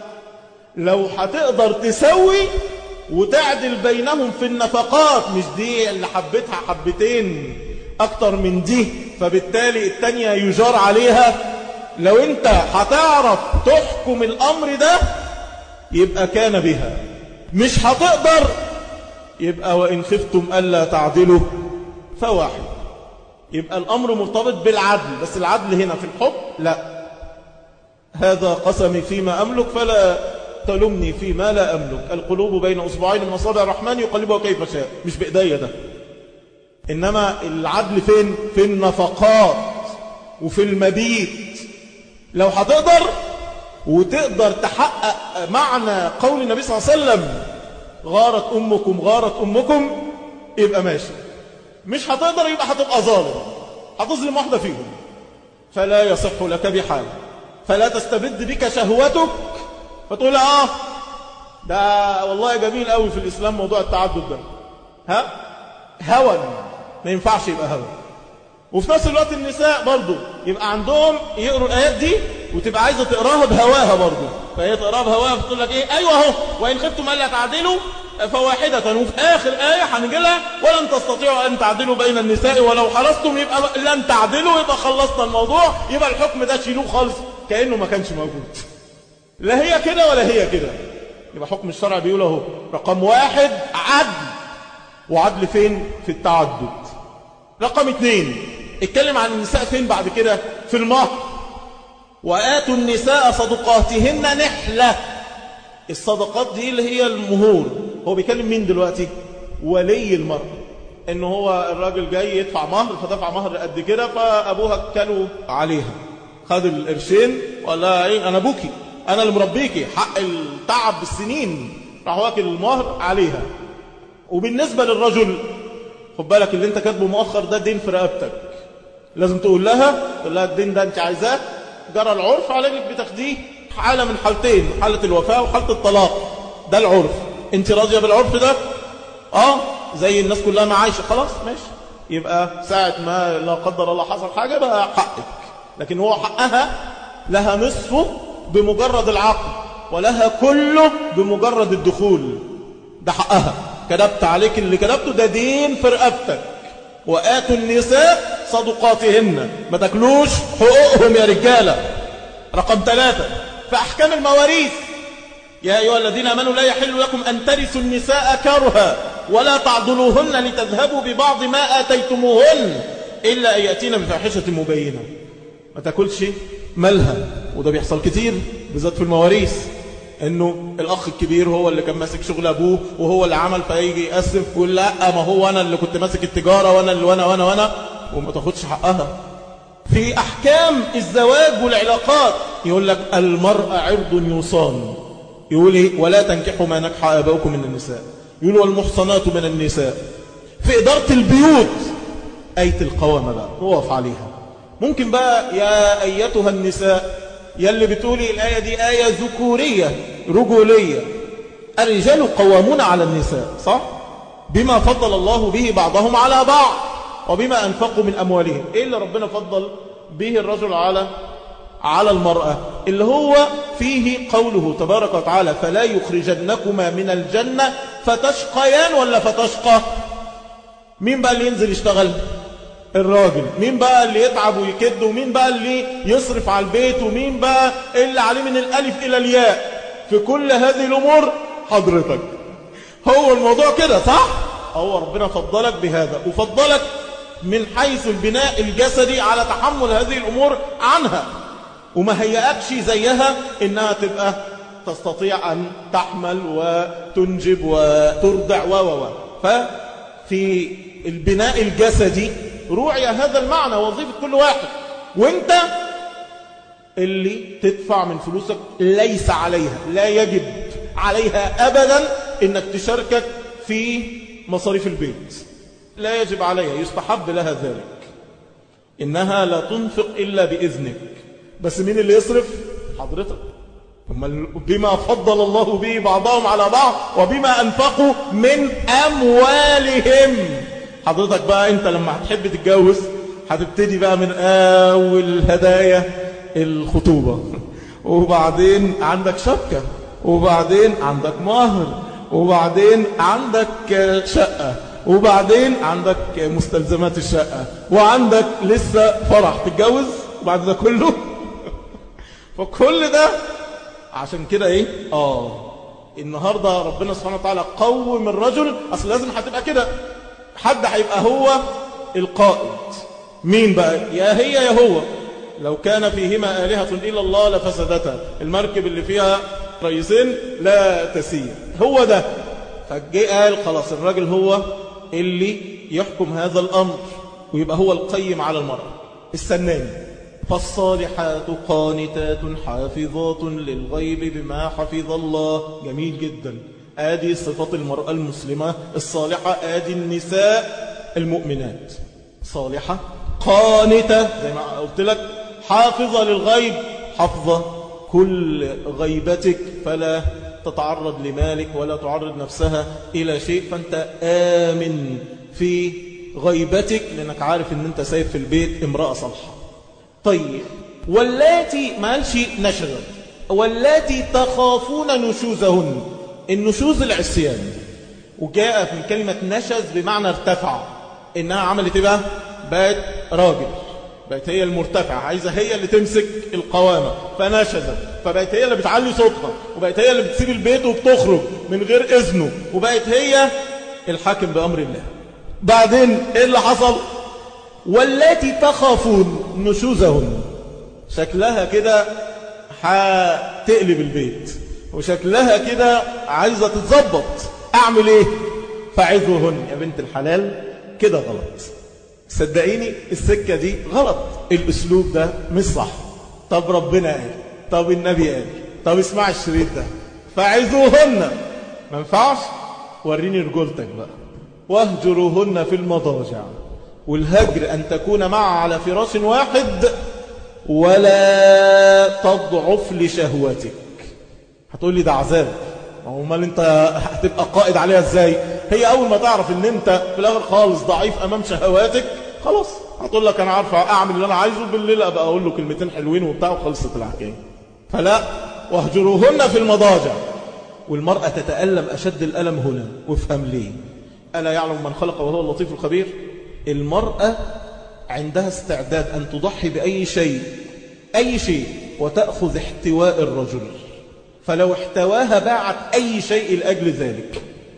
لو هتقدر تسوي وتعدل بينهم في النفقات مش دي اللي حبتها حبتين أكتر من دي فبالتالي التانية يجار عليها لو انت هتعرف تحكم الأمر ده يبقى كان بها مش هتقدر يبقى وإن خفتم ألا تعدلوا فواحد يبقى الأمر مرتبط بالعدل بس العدل هنا في الحكم لا هذا قسمي فيما أملك فلا تلمني فيما لا أملك القلوب بين أصبعين من أصابع الرحمن يقلبها كيف شاء مش بإيديا ده إنما العدل فين في النفقات وفي المبيت لو هتقدر وتقدر تحقق معنى قول النبي صلى الله عليه وسلم غارت أمكم غارت أمكم يبقى ماشي مش هتقدر يبقى هتبقى ظالم هتظلم واحدة فيهم فلا يصح لك بحال فلا تستبد بك شهوتك فتقول اه ده والله جميل قوي في الإسلام موضوع التعدد ده ها هوى ما ينفعش يبقى هوى وفي نفس الوقت النساء برضو يبقى عندهم يقروا الآيات دي وتبقى عايزة تقراها بهواها برضو فهي تقراها بهواها فتقول لك ايه ايوه اهو وإن خفتم ألا تعدلوا فواحدة وفي آخر آية هنجي لها ولن تستطيعوا أن تعدلوا بين النساء ولو حرصتم يبقى لن تعدلوا يبقى خلصنا الموضوع يبقى الحكم ده شيلوه خالص كأنه ما كانش موجود لا هي كده ولا هي كده يبقى حكم الشرع بيقول اهو رقم واحد عدل وعدل فين في التعدد رقم اثنين اتكلم عن النساء فين بعد كده في المهر وآتوا النساء صدقاتهن نحلة الصدقات دي اللي هي المهور هو بيكلم مين دلوقتي ولي المرأة ان هو الراجل جاي يدفع مهر فدفع مهر قد كده فابوها كلوا عليها خد القرشين وقال لها ايه انا ابوكي انا اللي مربيكي حق التعب بالسنين راح واكل المهر عليها وبالنسبة للرجل خد بالك اللي انت كاتبه مؤخر ده دين في رقبتك لازم تقول لها تقول لها الدين ده انت عايزاه جرى العرف عليك بتاخديه حالة من حالتين حالة الوفاة وحالة الطلاق ده العرف انت راضية بالعرف ده اه زي الناس كلها ما عايشة خلاص ماشي يبقى ساعة ما لا قدر الله حصل حاجة بقى حقك لكن هو حقها لها نصفه بمجرد العقد ولها كله بمجرد الدخول ده حقها كتبت عليك اللي كتبته ده دين في رقبتك وآتوا النساء صدقاتهن ما تاكلوش حقوقهم يا رجالة رقم ثلاثة في أحكام المواريث يا أيها الذين أمنوا لا يحل لكم أن ترثوا النساء كرها ولا تعضلوهن لتذهبوا ببعض ما آتيتموهن إلا أن يأتين بفاحشة مبينة ما تاكلش مالها وده بيحصل كتير بالذات في المواريث انه الاخ الكبير هو اللي كان ماسك شغل ابوه وهو اللي عمل فيجي يقسم ويقول لا ما هو انا اللي كنت ماسك التجاره وانا اللي وانا وانا وانا وما تاخدش حقها في احكام الزواج والعلاقات يقول لك المرأة عرض يصان يقول ايه ولا تنكحوا ما نكح اباؤكم من النساء يقول والمحصنات من النساء في اداره البيوت ايه القوامه بقى نقف عليها ممكن بقى يا ايتها النساء يلي بتقولي الآية دي آية ذكورية رجولية الرجال قوامون على النساء صح؟ بما فضل الله به بعضهم على بعض وبما أنفقوا من أموالهم إيه اللي ربنا فضل به الرجل على على المرأة اللي هو فيه قوله تبارك وتعالى فلا يخرجنكما من الجنة فتشقيان ولا فتشقى مين بقى اللي ينزل يشتغل الراجل مين بقى اللي يتعب ويكد ومين بقى اللي يصرف على البيت ومين بقى اللي عليه من الألف إلى الياء في كل هذه الأمور حضرتك هو الموضوع كده صح هو ربنا فضلك بهذا وفضلك من حيث البناء الجسدي على تحمل هذه الأمور عنها وما هيأكش زيها إنها تبقى تستطيع أن تحمل وتنجب وترضع و و ففي البناء الجسدي روعي هذا المعنى وظيفة كل واحد وانت اللي تدفع من فلوسك ليس عليها لا يجب عليها أبدا انك تشاركك في مصاريف البيت لا يجب عليها يستحب لها ذلك إنها لا تنفق إلا بإذنك بس مين اللي يصرف حضرتك بما فضل الله به بعضهم على بعض وبما أنفقوا من أموالهم حضرتك بقى انت لما هتحب تتجوز هتبتدي بقى من اول هدايا الخطوبة وبعدين عندك شبكة وبعدين عندك مهر وبعدين عندك شقة وبعدين عندك مستلزمات الشقة وعندك لسه فرح تتجوز بعد ده كله فكل ده عشان كده ايه اه النهاردة ربنا سبحانه وتعالى قوم الرجل اصل لازم هتبقى كده حد هيبقى هو القائد مين بقى يا هي يا هو لو كان فيهما آلهة إلا الله لفسدتها المركب اللي فيها رئيسين لا تسير هو ده فجاء قال خلاص الراجل هو اللي يحكم هذا الأمر ويبقى هو القيم على المرأة السنان فالصالحات قانتات حافظات للغيب بما حفظ الله جميل جدا آدي صفة المرأة المسلمة الصالحة آدي النساء المؤمنات صالحة قانتة زي ما قلت لك حافظة للغيب حفظة كل غيبتك فلا تتعرض لمالك ولا تعرض نفسها إلى شيء فأنت آمن في غيبتك لأنك عارف أن أنت سايب في البيت امرأة صالحة طيب واللاتي ما قالش نشرت واللاتي تخافون نشوزهن النشوز العصيان وجاءت من كلمة نشز بمعنى ارتفع إنها عملت إيه بقى بقت راجل بقت هي المرتفعة عايزة هي اللي تمسك القوامة فنشزت فبقت هي اللي بتعلي صوتها وبقت هي اللي بتسيب البيت وبتخرج من غير إذنه وبقت هي الحاكم بأمر الله بعدين إيه اللي حصل والتي تخافون نشوزهن شكلها كده هتقلب البيت وشكلها كده عايزة تتظبط أعمل إيه فعظوهن يا بنت الحلال كده غلط صدقيني السكة دي غلط الأسلوب ده مش صح طب ربنا قال طب النبي قال طب اسمع الشريط ده فعظوهن ما ينفعش وريني رجولتك بقى واهجروهن في المضاجع والهجر أن تكون معه على فراش واحد ولا تضعف لشهوتك هتقول لي ده عذاب امال انت هتبقى قائد عليها ازاي هي اول ما تعرف ان انت في الاخر خالص ضعيف امام شهواتك خلاص هتقول لك انا عارفه اعمل اللي انا عايزه بالليل ابقى اقول له كلمتين حلوين وبتاع وخلصت الحكايه فلا واهجروهن في المضاجع والمرأة تتألم أشد الألم هنا وافهم ليه ألا يعلم من خلق وهو اللطيف الخبير المرأة عندها استعداد أن تضحي بأي شيء أي شيء وتأخذ احتواء الرجل فلو احتواها باعت أي شيء لأجل ذلك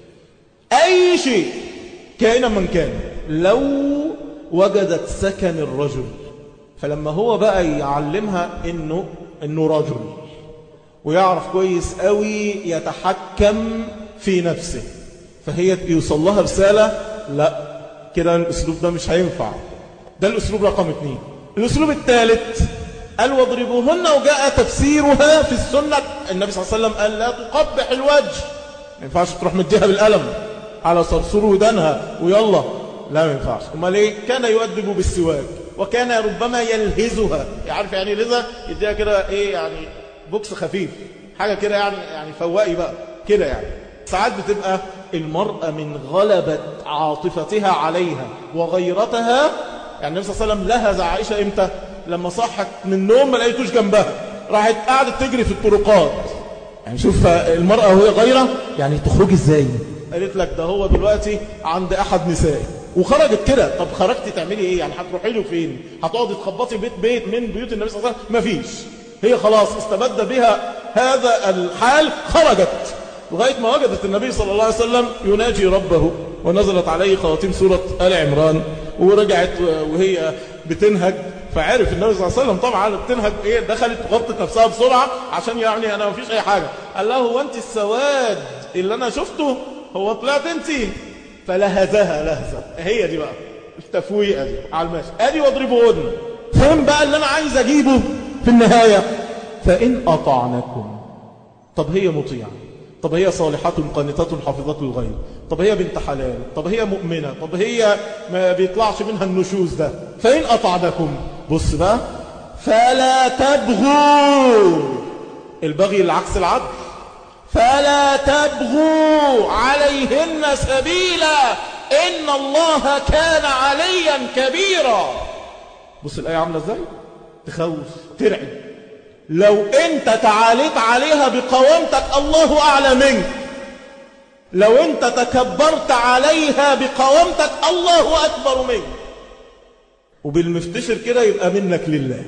أي شيء كائنا من كان لو وجدت سكن الرجل فلما هو بقى يعلمها إنه, إنه رجل ويعرف كويس قوي يتحكم في نفسه فهي يوصل لها رسالة لا كده الأسلوب ده مش هينفع ده الأسلوب رقم اثنين الأسلوب الثالث قال واضربوهن وجاء تفسيرها في السنة النبي صلى الله عليه وسلم قال لا تقبح الوجه ما ينفعش تروح مديها بالقلم على صرصور ودانها ويلا لا ما ينفعش امال ايه كان يؤدب بالسواك وكان ربما يلهزها يعرف يعني لذا يديها كده ايه يعني بوكس خفيف حاجة كده يعني يعني فوقي بقى كده يعني ساعات بتبقى المرأة من غلبة عاطفتها عليها وغيرتها يعني النبي صلى الله عليه وسلم لهز عائشة امتى لما صحت من النوم ما لقيتوش جنبها راحت قعدت تجري في الطرقات يعني شوف المرأة وهي غيرة يعني تخرج ازاي قالت لك ده هو دلوقتي عند احد نسائي وخرجت كده طب خرجتي تعملي ايه يعني هتروحي له فين هتقعدي تخبطي بيت بيت من بيوت النبي صلى الله عليه وسلم مفيش هي خلاص استبد بها هذا الحال خرجت لغاية ما وجدت النبي صلى الله عليه وسلم يناجي ربه ونزلت عليه خواتيم سورة آل عمران ورجعت وهي بتنهج فعرف النبي صلى الله عليه وسلم طبعا بتنهج ايه دخلت غطت نفسها بسرعة عشان يعني انا مفيش اي حاجة قال له هو انت السواد اللي انا شفته هو طلعت انت فلهزها لهزة هي دي بقى التفويقة دي على الماشي ادي واضربوهن فين بقى اللي انا عايز اجيبه في النهاية فإن أطعنكم طب هي مطيعة طب هي صالحة قانتة حافظة الغيب طب هي بنت حلال طب هي مؤمنة طب هي ما بيطلعش منها النشوز ده فإن أطعنكم بص بقى فلا تبغوا البغي العكس العدل فلا تبغوا عليهن سبيلا إن الله كان عليا كبيرا بص الآية عاملة ازاي تخوف ترعب لو انت تعاليت عليها بقوامتك الله اعلى منك لو انت تكبرت عليها بقوامتك الله اكبر منك وبالمفتشر كده يبقى منك لله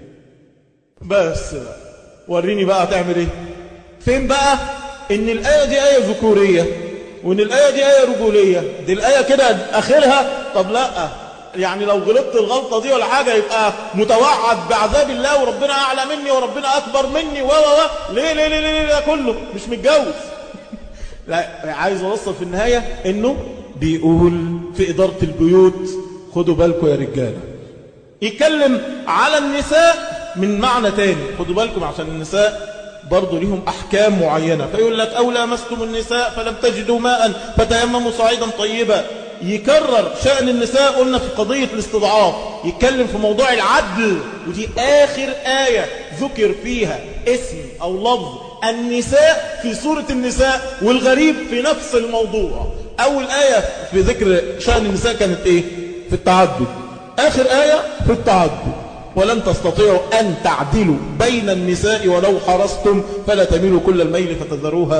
بس بقى وريني بقى تعمل ايه فين بقى ان الايه دي ايه ذكوريه وان الايه دي ايه رجوليه دي الايه كده اخرها طب لا يعني لو غلطت الغلطة دي ولا حاجة يبقى متوعد بعذاب الله وربنا أعلى مني وربنا أكبر مني و و و ليه ليه ليه ليه ده كله مش متجوز لا عايز أوصل في النهاية إنه بيقول في إدارة البيوت خدوا بالكم يا رجالة يتكلم على النساء من معنى تاني خدوا بالكم عشان النساء برضو لهم أحكام معينة فيقول لك أو لامستم النساء فلم تجدوا ماء فتيمموا صعيدا طيبا يكرر شأن النساء قلنا في قضية الاستضعاف يتكلم في موضوع العدل ودي آخر آية ذكر فيها اسم أو لفظ النساء في سورة النساء والغريب في نفس الموضوع أول آية في ذكر شأن النساء كانت إيه في التعدد آخر آية في التعدد ولن تستطيعوا أن تعدلوا بين النساء ولو حرصتم فلا تميلوا كل الميل فتذروها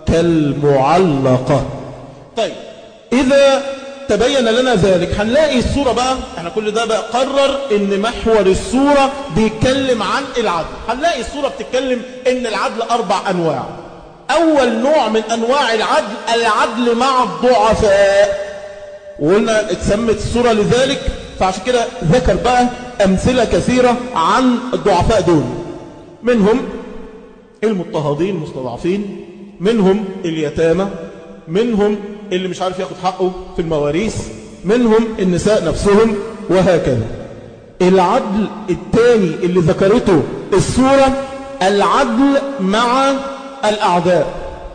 كالمعلقة طيب إذا تبين لنا ذلك هنلاقي الصورة بقى احنا كل ده بقى قرر ان محور الصورة بيتكلم عن العدل هنلاقي الصورة بتتكلم ان العدل اربع انواع اول نوع من انواع العدل العدل مع الضعفاء وقلنا اتسمت الصورة لذلك فعشان كده ذكر بقى امثلة كثيرة عن الضعفاء دول منهم المضطهدين المستضعفين منهم اليتامى منهم اللي مش عارف ياخد حقه في المواريث منهم النساء نفسهم وهكذا العدل الثاني اللي ذكرته السورة العدل مع الأعداء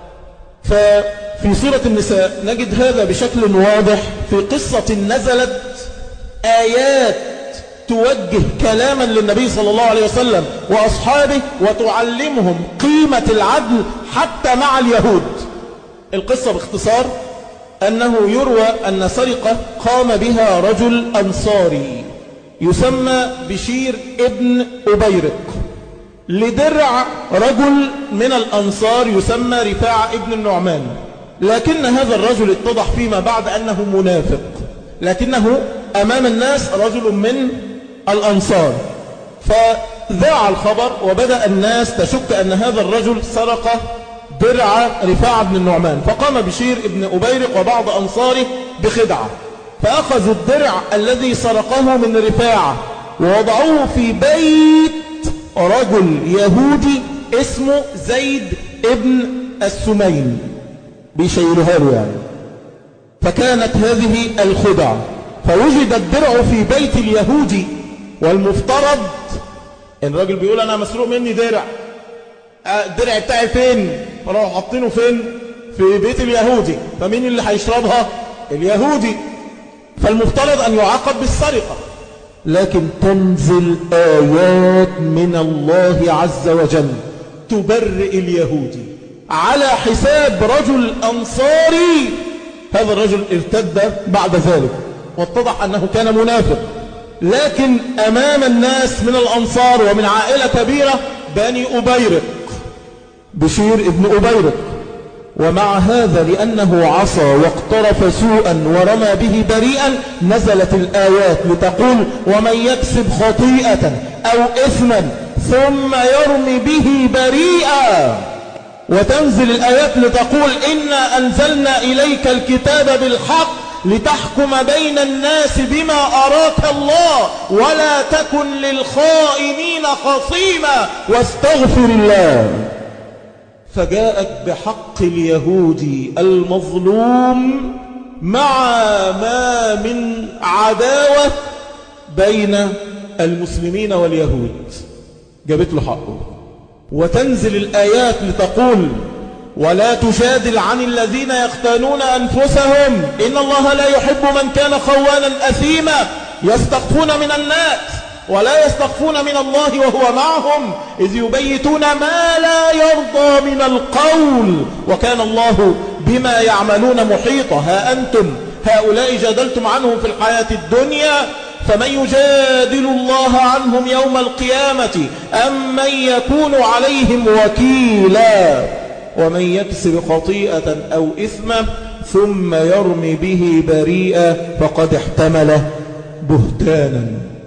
ففي سورة النساء نجد هذا بشكل واضح في قصة نزلت آيات توجه كلاما للنبي صلى الله عليه وسلم وأصحابه وتعلمهم قيمة العدل حتى مع اليهود القصة باختصار أنه يروى أن سرقة قام بها رجل أنصاري يسمى بشير ابن أبيرق لدرع رجل من الأنصار يسمى رفاع ابن النعمان لكن هذا الرجل اتضح فيما بعد أنه منافق لكنه أمام الناس رجل من الأنصار فذاع الخبر وبدأ الناس تشك أن هذا الرجل سرق درع رفاع بن النعمان فقام بشير ابن أبيرق وبعض أنصاره بخدعة فأخذوا الدرع الذي سرقه من رفاعة ووضعوه في بيت رجل يهودي اسمه زيد ابن السمين بيشيلها له يعني فكانت هذه الخدعة فوجد الدرع في بيت اليهودي والمفترض ان الراجل بيقول انا مسروق مني درع الدرع بتاعي فين فراحوا حاطينه فين في بيت اليهودي فمين اللي هيشربها اليهودي فالمفترض ان يعاقب بالسرقة لكن تنزل آيات من الله عز وجل تبرئ اليهودي على حساب رجل أنصاري هذا الرجل ارتد بعد ذلك واتضح أنه كان منافق لكن أمام الناس من الأنصار ومن عائلة كبيرة بني أبيرق بشير ابن أبيرق ومع هذا لأنه عصى واقترف سوءا ورمى به بريئا نزلت الآيات لتقول ومن يكسب خطيئة أو إثما ثم يرمي به بريئا وتنزل الآيات لتقول إنا أنزلنا إليك الكتاب بالحق لتحكم بين الناس بما أراك الله ولا تكن للخائنين خصيما واستغفر الله فجاءت بحق اليهود المظلوم مع ما من عداوة بين المسلمين واليهود جابت له حقه وتنزل الآيات لتقول ولا تجادل عن الذين يختانون أنفسهم إن الله لا يحب من كان خوانا أثيما يستخفون من الناس ولا يستخفون من الله وهو معهم إذ يبيتون ما لا يرضى من القول وكان الله بما يعملون محيطا ها أنتم هؤلاء جادلتم عنهم في الحياة الدنيا فمن يجادل الله عنهم يوم القيامة أم من يكون عليهم وكيلا ومن يكسب خطيئة أو إثما ثم يرمي به بريئا فقد احتمل بهتانا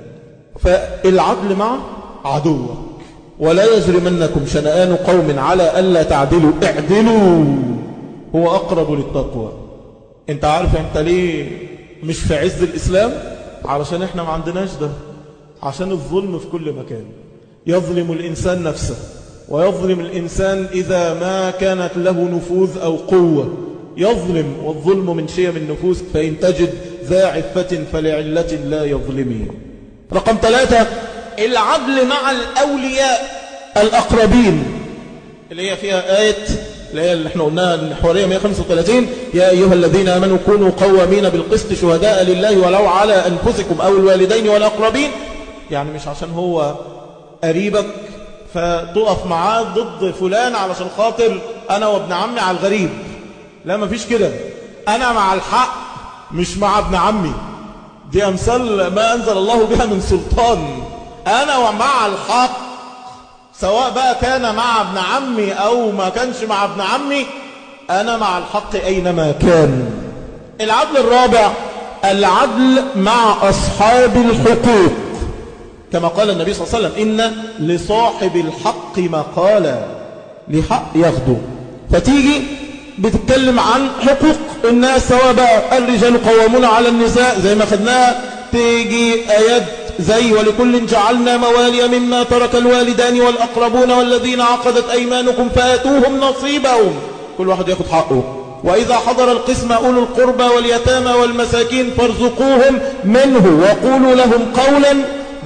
فالعدل مع عدوك ولا يجرمنكم شنآن قوم على ألا تعدلوا اعدلوا هو أقرب للتقوى انت عارف انت ليه مش في عز الإسلام علشان احنا ما عندناش ده عشان الظلم في كل مكان يظلم الإنسان نفسه ويظلم الإنسان إذا ما كانت له نفوذ أو قوة يظلم والظلم من شيم النفوس فإن تجد ذا عفة فلعلة لا يظلمين رقم ثلاثة العدل مع الأولياء الأقربين اللي هي فيها آية اللي هي اللي احنا قلناها الحوارية 135 يا أيها الذين آمنوا كونوا قوامين بالقسط شهداء لله ولو على أنفسكم أو الوالدين والأقربين يعني مش عشان هو قريبك فتقف معاه ضد فلان علشان خاطر أنا وابن عمي على الغريب لا مفيش كده أنا مع الحق مش مع ابن عمي دي أمثال ما أنزل الله بها من سلطان أنا ومع الحق سواء بقى كان مع ابن عمي أو ما كانش مع ابن عمي أنا مع الحق أينما كان العدل الرابع العدل مع أصحاب الحقوق كما قال النبي صلى الله عليه وسلم إن لصاحب الحق مقالا لحق ياخده فتيجي بتتكلم عن حقوق الناس سواء بقى الرجال قوامون على النساء زي ما خدناها تيجي آيات زي ولكل جعلنا موالي مما ترك الوالدان والأقربون والذين عقدت أيمانكم فآتوهم نصيبهم كل واحد ياخد حقه وإذا حضر القسم أولو القربى واليتامى والمساكين فارزقوهم منه وقولوا لهم قولا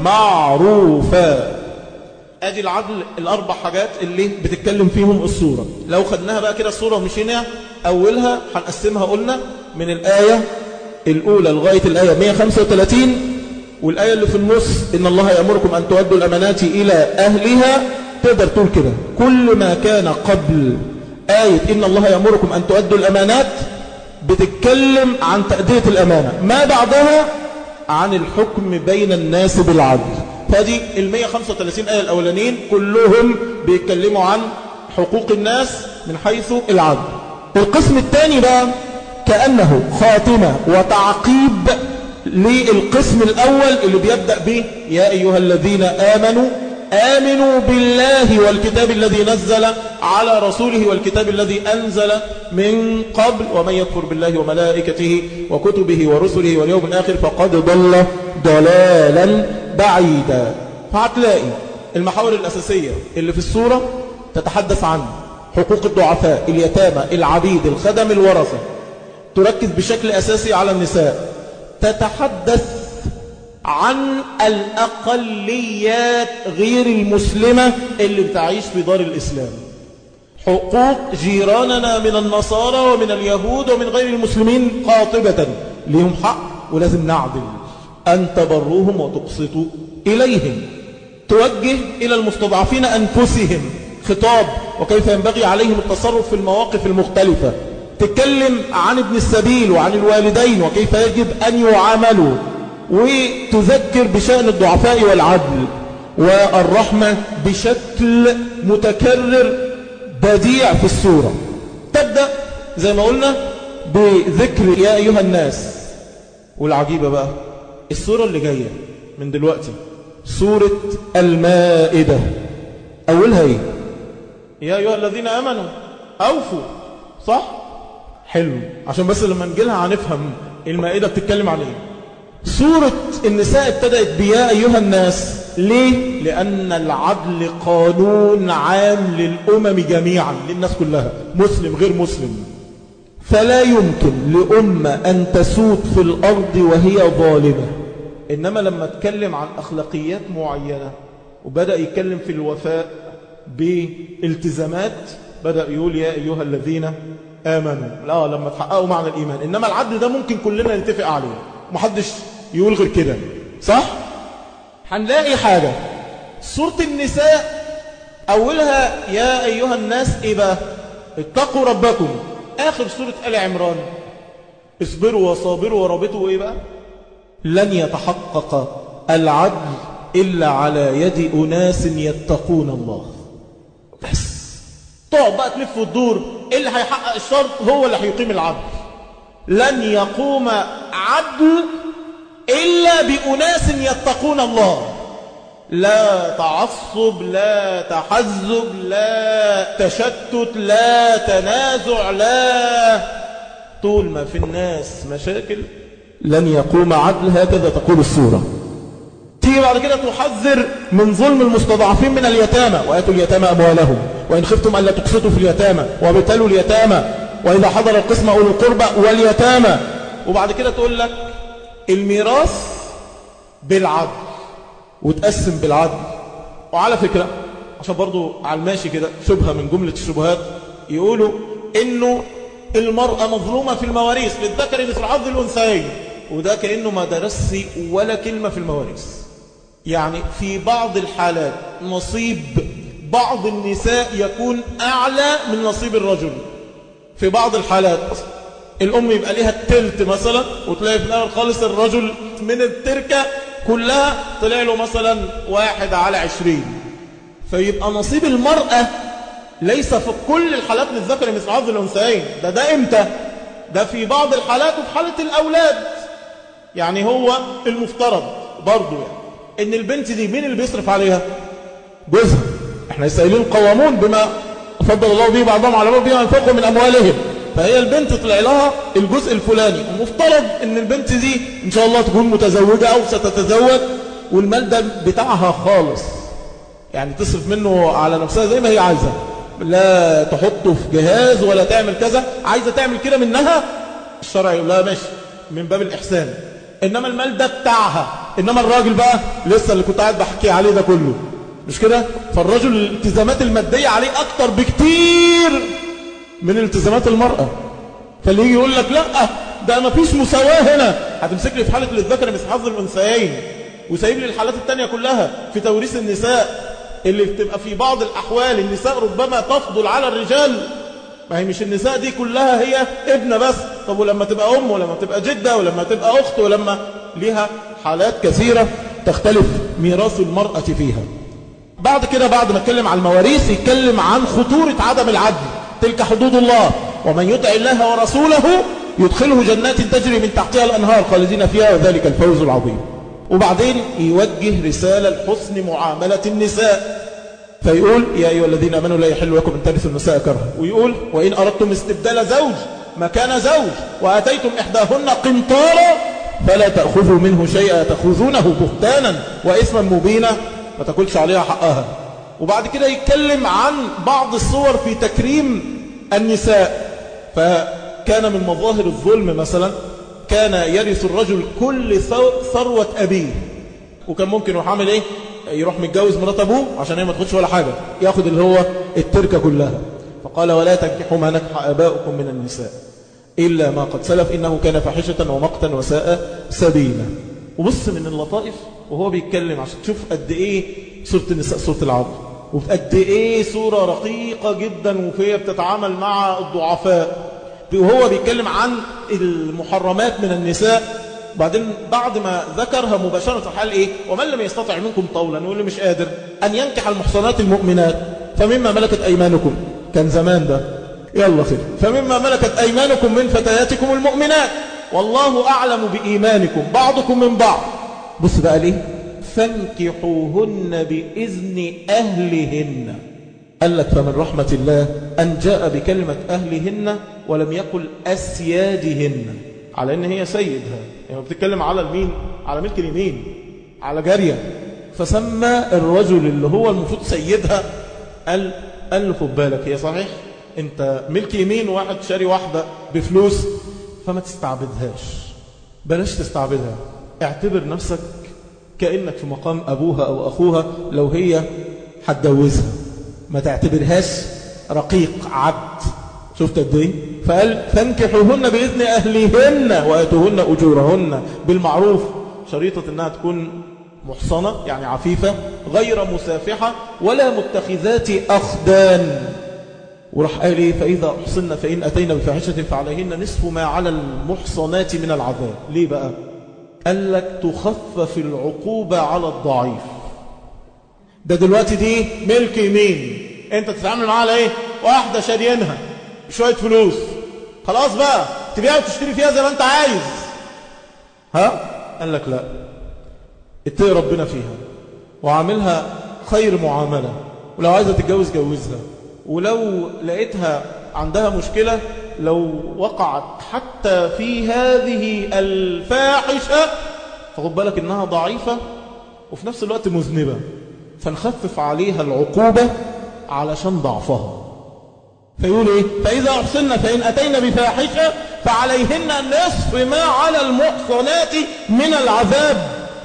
معروفا ادي العدل الاربع حاجات اللي بتتكلم فيهم الصورة لو خدناها بقى كده الصورة ومشينا اولها هنقسمها قلنا من الآية الاولى لغاية الآية 135 والآية اللي في النص إن الله يأمركم أن تؤدوا الأمانات إلى أهلها تقدر تقول كده كل ما كان قبل آية إن الله يأمركم أن تؤدوا الأمانات بتتكلم عن تأدية الأمانة ما بعدها عن الحكم بين الناس بالعدل فدي ال 135 آية الأولانيين كلهم بيتكلموا عن حقوق الناس من حيث العدل القسم الثاني بقى كأنه خاتمة وتعقيب للقسم الأول اللي بيبدأ به يا أيها الذين آمنوا آمنوا بالله والكتاب الذي نزل على رسوله والكتاب الذي أنزل من قبل ومن يكفر بالله وملائكته وكتبه ورسله واليوم الآخر فقد ضل ضلالا بعيدا فهتلاقي المحاور الأساسية اللي في السورة تتحدث عن حقوق الضعفاء اليتامى العبيد الخدم الورثة تركز بشكل أساسي على النساء تتحدث عن الأقليات غير المسلمة اللي بتعيش في دار الإسلام حقوق جيراننا من النصارى ومن اليهود ومن غير المسلمين قاطبة لهم حق ولازم نعدل أن تبروهم وتقسطوا إليهم توجه إلى المستضعفين أنفسهم خطاب وكيف ينبغي عليهم التصرف في المواقف المختلفة تتكلم عن ابن السبيل وعن الوالدين وكيف يجب أن يعاملوا وتذكر بشأن الضعفاء والعدل والرحمة بشكل متكرر بديع في السورة تبدأ زي ما قلنا بذكر يا أيها الناس والعجيبة بقى السورة اللي جاية من دلوقتي سورة المائدة أولها إيه يا أيها الذين آمنوا أوفوا صح حلو عشان بس لما نجيلها هنفهم المائدة بتتكلم عن ايه سورة النساء ابتدأت بيا أيها الناس ليه؟ لأن العدل قانون عام للأمم جميعا للناس كلها مسلم غير مسلم فلا يمكن لأمة أن تسود في الأرض وهي ظالمة إنما لما اتكلم عن أخلاقيات معينة وبدأ يتكلم في الوفاء بالتزامات بدأ يقول يا أيها الذين آمنوا لا لما تحققوا معنى الإيمان إنما العدل ده ممكن كلنا نتفق عليه محدش يقول غير كده صح؟ هنلاقي حاجة سورة النساء أولها يا أيها الناس إبا اتقوا ربكم آخر سورة آل عمران اصبروا وصابروا ورابطوا إيه بقى لن يتحقق العدل إلا على يد أناس يتقون الله بس تقعد بقى تلف وتدور إيه اللي هيحقق الشرط هو اللي هيقيم العدل لن يقوم عدل إلا بأناس يتقون الله لا تعصب لا تحزب لا تشتت لا تنازع لا طول ما في الناس مشاكل لن يقوم عدل هكذا تقول السورة تيجي بعد كده تحذر من ظلم المستضعفين من اليتامى وآتوا اليتامى أموالهم وإن خفتم ألا تقسطوا في اليتامى وابتلوا اليتامى وإذا حضر القسم أولو القربى واليتامى وبعد كده تقول لك الميراث بالعدل وتقسم بالعدل وعلى فكرة عشان برضو على الماشي كده شبهة من جملة الشبهات يقولوا إنه المرأة مظلومة في المواريث للذكر مثل حظ الأنثيين وده كأنه ما درسي ولا كلمة في المواريث يعني في بعض الحالات نصيب بعض النساء يكون أعلى من نصيب الرجل في بعض الحالات الأم يبقى ليها التلت مثلا وتلاقي في الأول خالص الرجل من التركة كلها طلع له مثلا واحد على عشرين فيبقى نصيب المرأة ليس في كل الحالات للذكر مثل حظ الأنثيين ده ده إمتى ده في بعض الحالات وفي حالة الأولاد يعني هو المفترض برضو يعني إن البنت دي مين اللي بيصرف عليها جوزها احنا سائلين قوامون بما فضل الله به بعضهم على بعض بما ينفقوا من أموالهم فهي البنت طلع لها الجزء الفلاني المفترض ان البنت دي ان شاء الله تكون متزوجة او ستتزوج والمال ده بتاعها خالص يعني تصرف منه على نفسها زي ما هي عايزة لا تحطه في جهاز ولا تعمل كذا عايزة تعمل كده منها الشرع يقول لها ماشي من باب الإحسان إنما المال ده بتاعها إنما الراجل بقى لسه اللي كنت قاعد بحكي عليه ده كله مش كده فالرجل الالتزامات المادية عليه أكتر بكتير من التزامات المرأة فاللي يجي يقول لك لا ده ما فيش مساواة هنا هتمسك لي في حالة للذكر مثل حظ الأنثيين وسايب لي الحالات التانية كلها في توريث النساء اللي بتبقى في بعض الأحوال النساء ربما تفضل على الرجال ما هي مش النساء دي كلها هي ابنة بس طب ولما تبقى أم ولما تبقى جدة ولما تبقى أخت ولما ليها حالات كثيرة تختلف ميراث المرأة فيها بعد كده بعد ما اتكلم عن المواريث يتكلم عن خطورة عدم العدل تلك حدود الله ومن يطع الله ورسوله يدخله جنات تجري من تحتها الأنهار خالدين فيها وذلك الفوز العظيم وبعدين يوجه رسالة لحسن معاملة النساء فيقول يا أيها الذين أمنوا لا يحل لكم أن ترثوا النساء كرها ويقول وإن أردتم استبدال زوج مكان زوج وأتيتم إحداهن قنطارا فلا تأخذوا منه شيئا تأخذونه بهتانا وإثما مبينا ما تاكلش عليها حقها وبعد كده يتكلم عن بعض الصور في تكريم النساء فكان من مظاهر الظلم مثلا كان يرث الرجل كل ثروة أبيه وكان ممكن يروح عامل ايه يروح متجوز مرات ابوه عشان هي ما تاخدش ولا حاجة ياخد اللي هو التركة كلها فقال ولا تنكحوا ما نكح آباؤكم من النساء إلا ما قد سلف إنه كان فاحشة ومقتا وساء سبيلا وبص من اللطائف وهو بيتكلم عشان تشوف قد إيه سورة النساء سورة العبد وقد إيه سورة رقيقة جدا وفيها بتتعامل مع الضعفاء وهو بيتكلم عن المحرمات من النساء بعدين بعد ما ذكرها مباشرة حال إيه ومن لم يستطع منكم طولا واللي مش قادر أن ينكح المحصنات المؤمنات فمما ملكت أيمانكم كان زمان ده يلا خير فمما ملكت أيمانكم من فتياتكم المؤمنات والله أعلم بإيمانكم بعضكم من بعض بص بقى ليه فانكحوهن بإذن أهلهن قال لك فمن رحمة الله أن جاء بكلمة أهلهن ولم يقل أسيادهن على أن هي سيدها يعني بتتكلم على المين على ملك اليمين على جارية فسمى الرجل اللي هو المفروض سيدها قال قال له خد بالك هي صحيح انت ملك يمين واحد شاري واحدة بفلوس فما تستعبدهاش بلاش تستعبدها اعتبر نفسك كأنك في مقام أبوها أو أخوها لو هي هتجوزها ما تعتبرهاش رقيق عبد شفت قد ايه فقال فانكحوهن بإذن أهلهن وآتوهن أجورهن بالمعروف شريطة أنها تكون محصنة يعني عفيفة غير مسافحة ولا متخذات أخدان وراح قال ايه فإذا أحصن فإن أتينا بفاحشة فعليهن نصف ما على المحصنات من العذاب ليه بقى قال لك تخفف العقوبة على الضعيف ده دلوقتي دي ملك يمين انت تتعامل معاها على ايه واحدة شاريينها بشوية فلوس خلاص بقى تبيعها وتشتري فيها زي ما انت عايز ها قال لك لا اتقي ربنا فيها وعاملها خير معاملة ولو عايزة تتجوز جوزها ولو لقيتها عندها مشكلة لو وقعت حتى في هذه الفاحشة فخد بالك انها ضعيفة وفي نفس الوقت مذنبة فنخفف عليها العقوبة علشان ضعفها فيقول ايه فإذا أحصلنا فإن أتينا بفاحشة فعليهن نصف ما على المحصنات من العذاب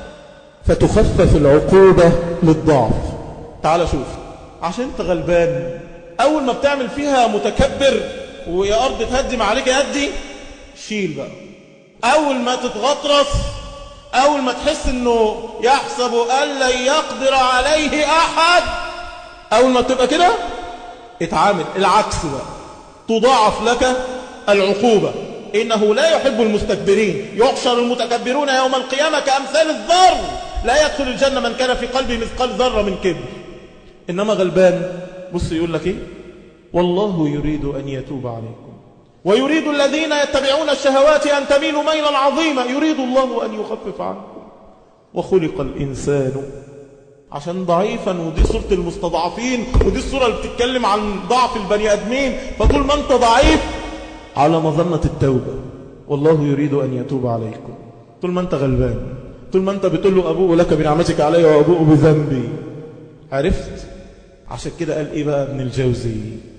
فتخفف العقوبة للضعف تعال شوف عشان انت غلبان أول ما بتعمل فيها متكبر ويا أرض تهدم عليك يدي شيل بقى أول ما تتغطرس أول ما تحس أنه يحسب أن لن يقدر عليه أحد أول ما تبقى كده اتعامل العكس بقى تضاعف لك العقوبة إنه لا يحب المستكبرين يحشر المتكبرون يوم القيامة كأمثال الذر لا يدخل الجنة من كان في قلبه مثقال ذرة من كبر إنما غلبان بص يقول لك إيه والله يريد أن يتوب عليكم ويريد الذين يتبعون الشهوات أن تميلوا ميلا عظيما يريد الله أن يخفف عنكم وخلق الإنسان عشان ضعيفا ودي صورة المستضعفين ودي الصورة اللي بتتكلم عن ضعف البني أدمين فطول ما أنت ضعيف على مظنة التوبة والله يريد أن يتوب عليكم طول ما أنت غلبان طول ما أنت بتقول له أبوء لك بنعمتك علي وأبوء بذنبي عرفت عشان كده قال إيه بقى ابن الجوزي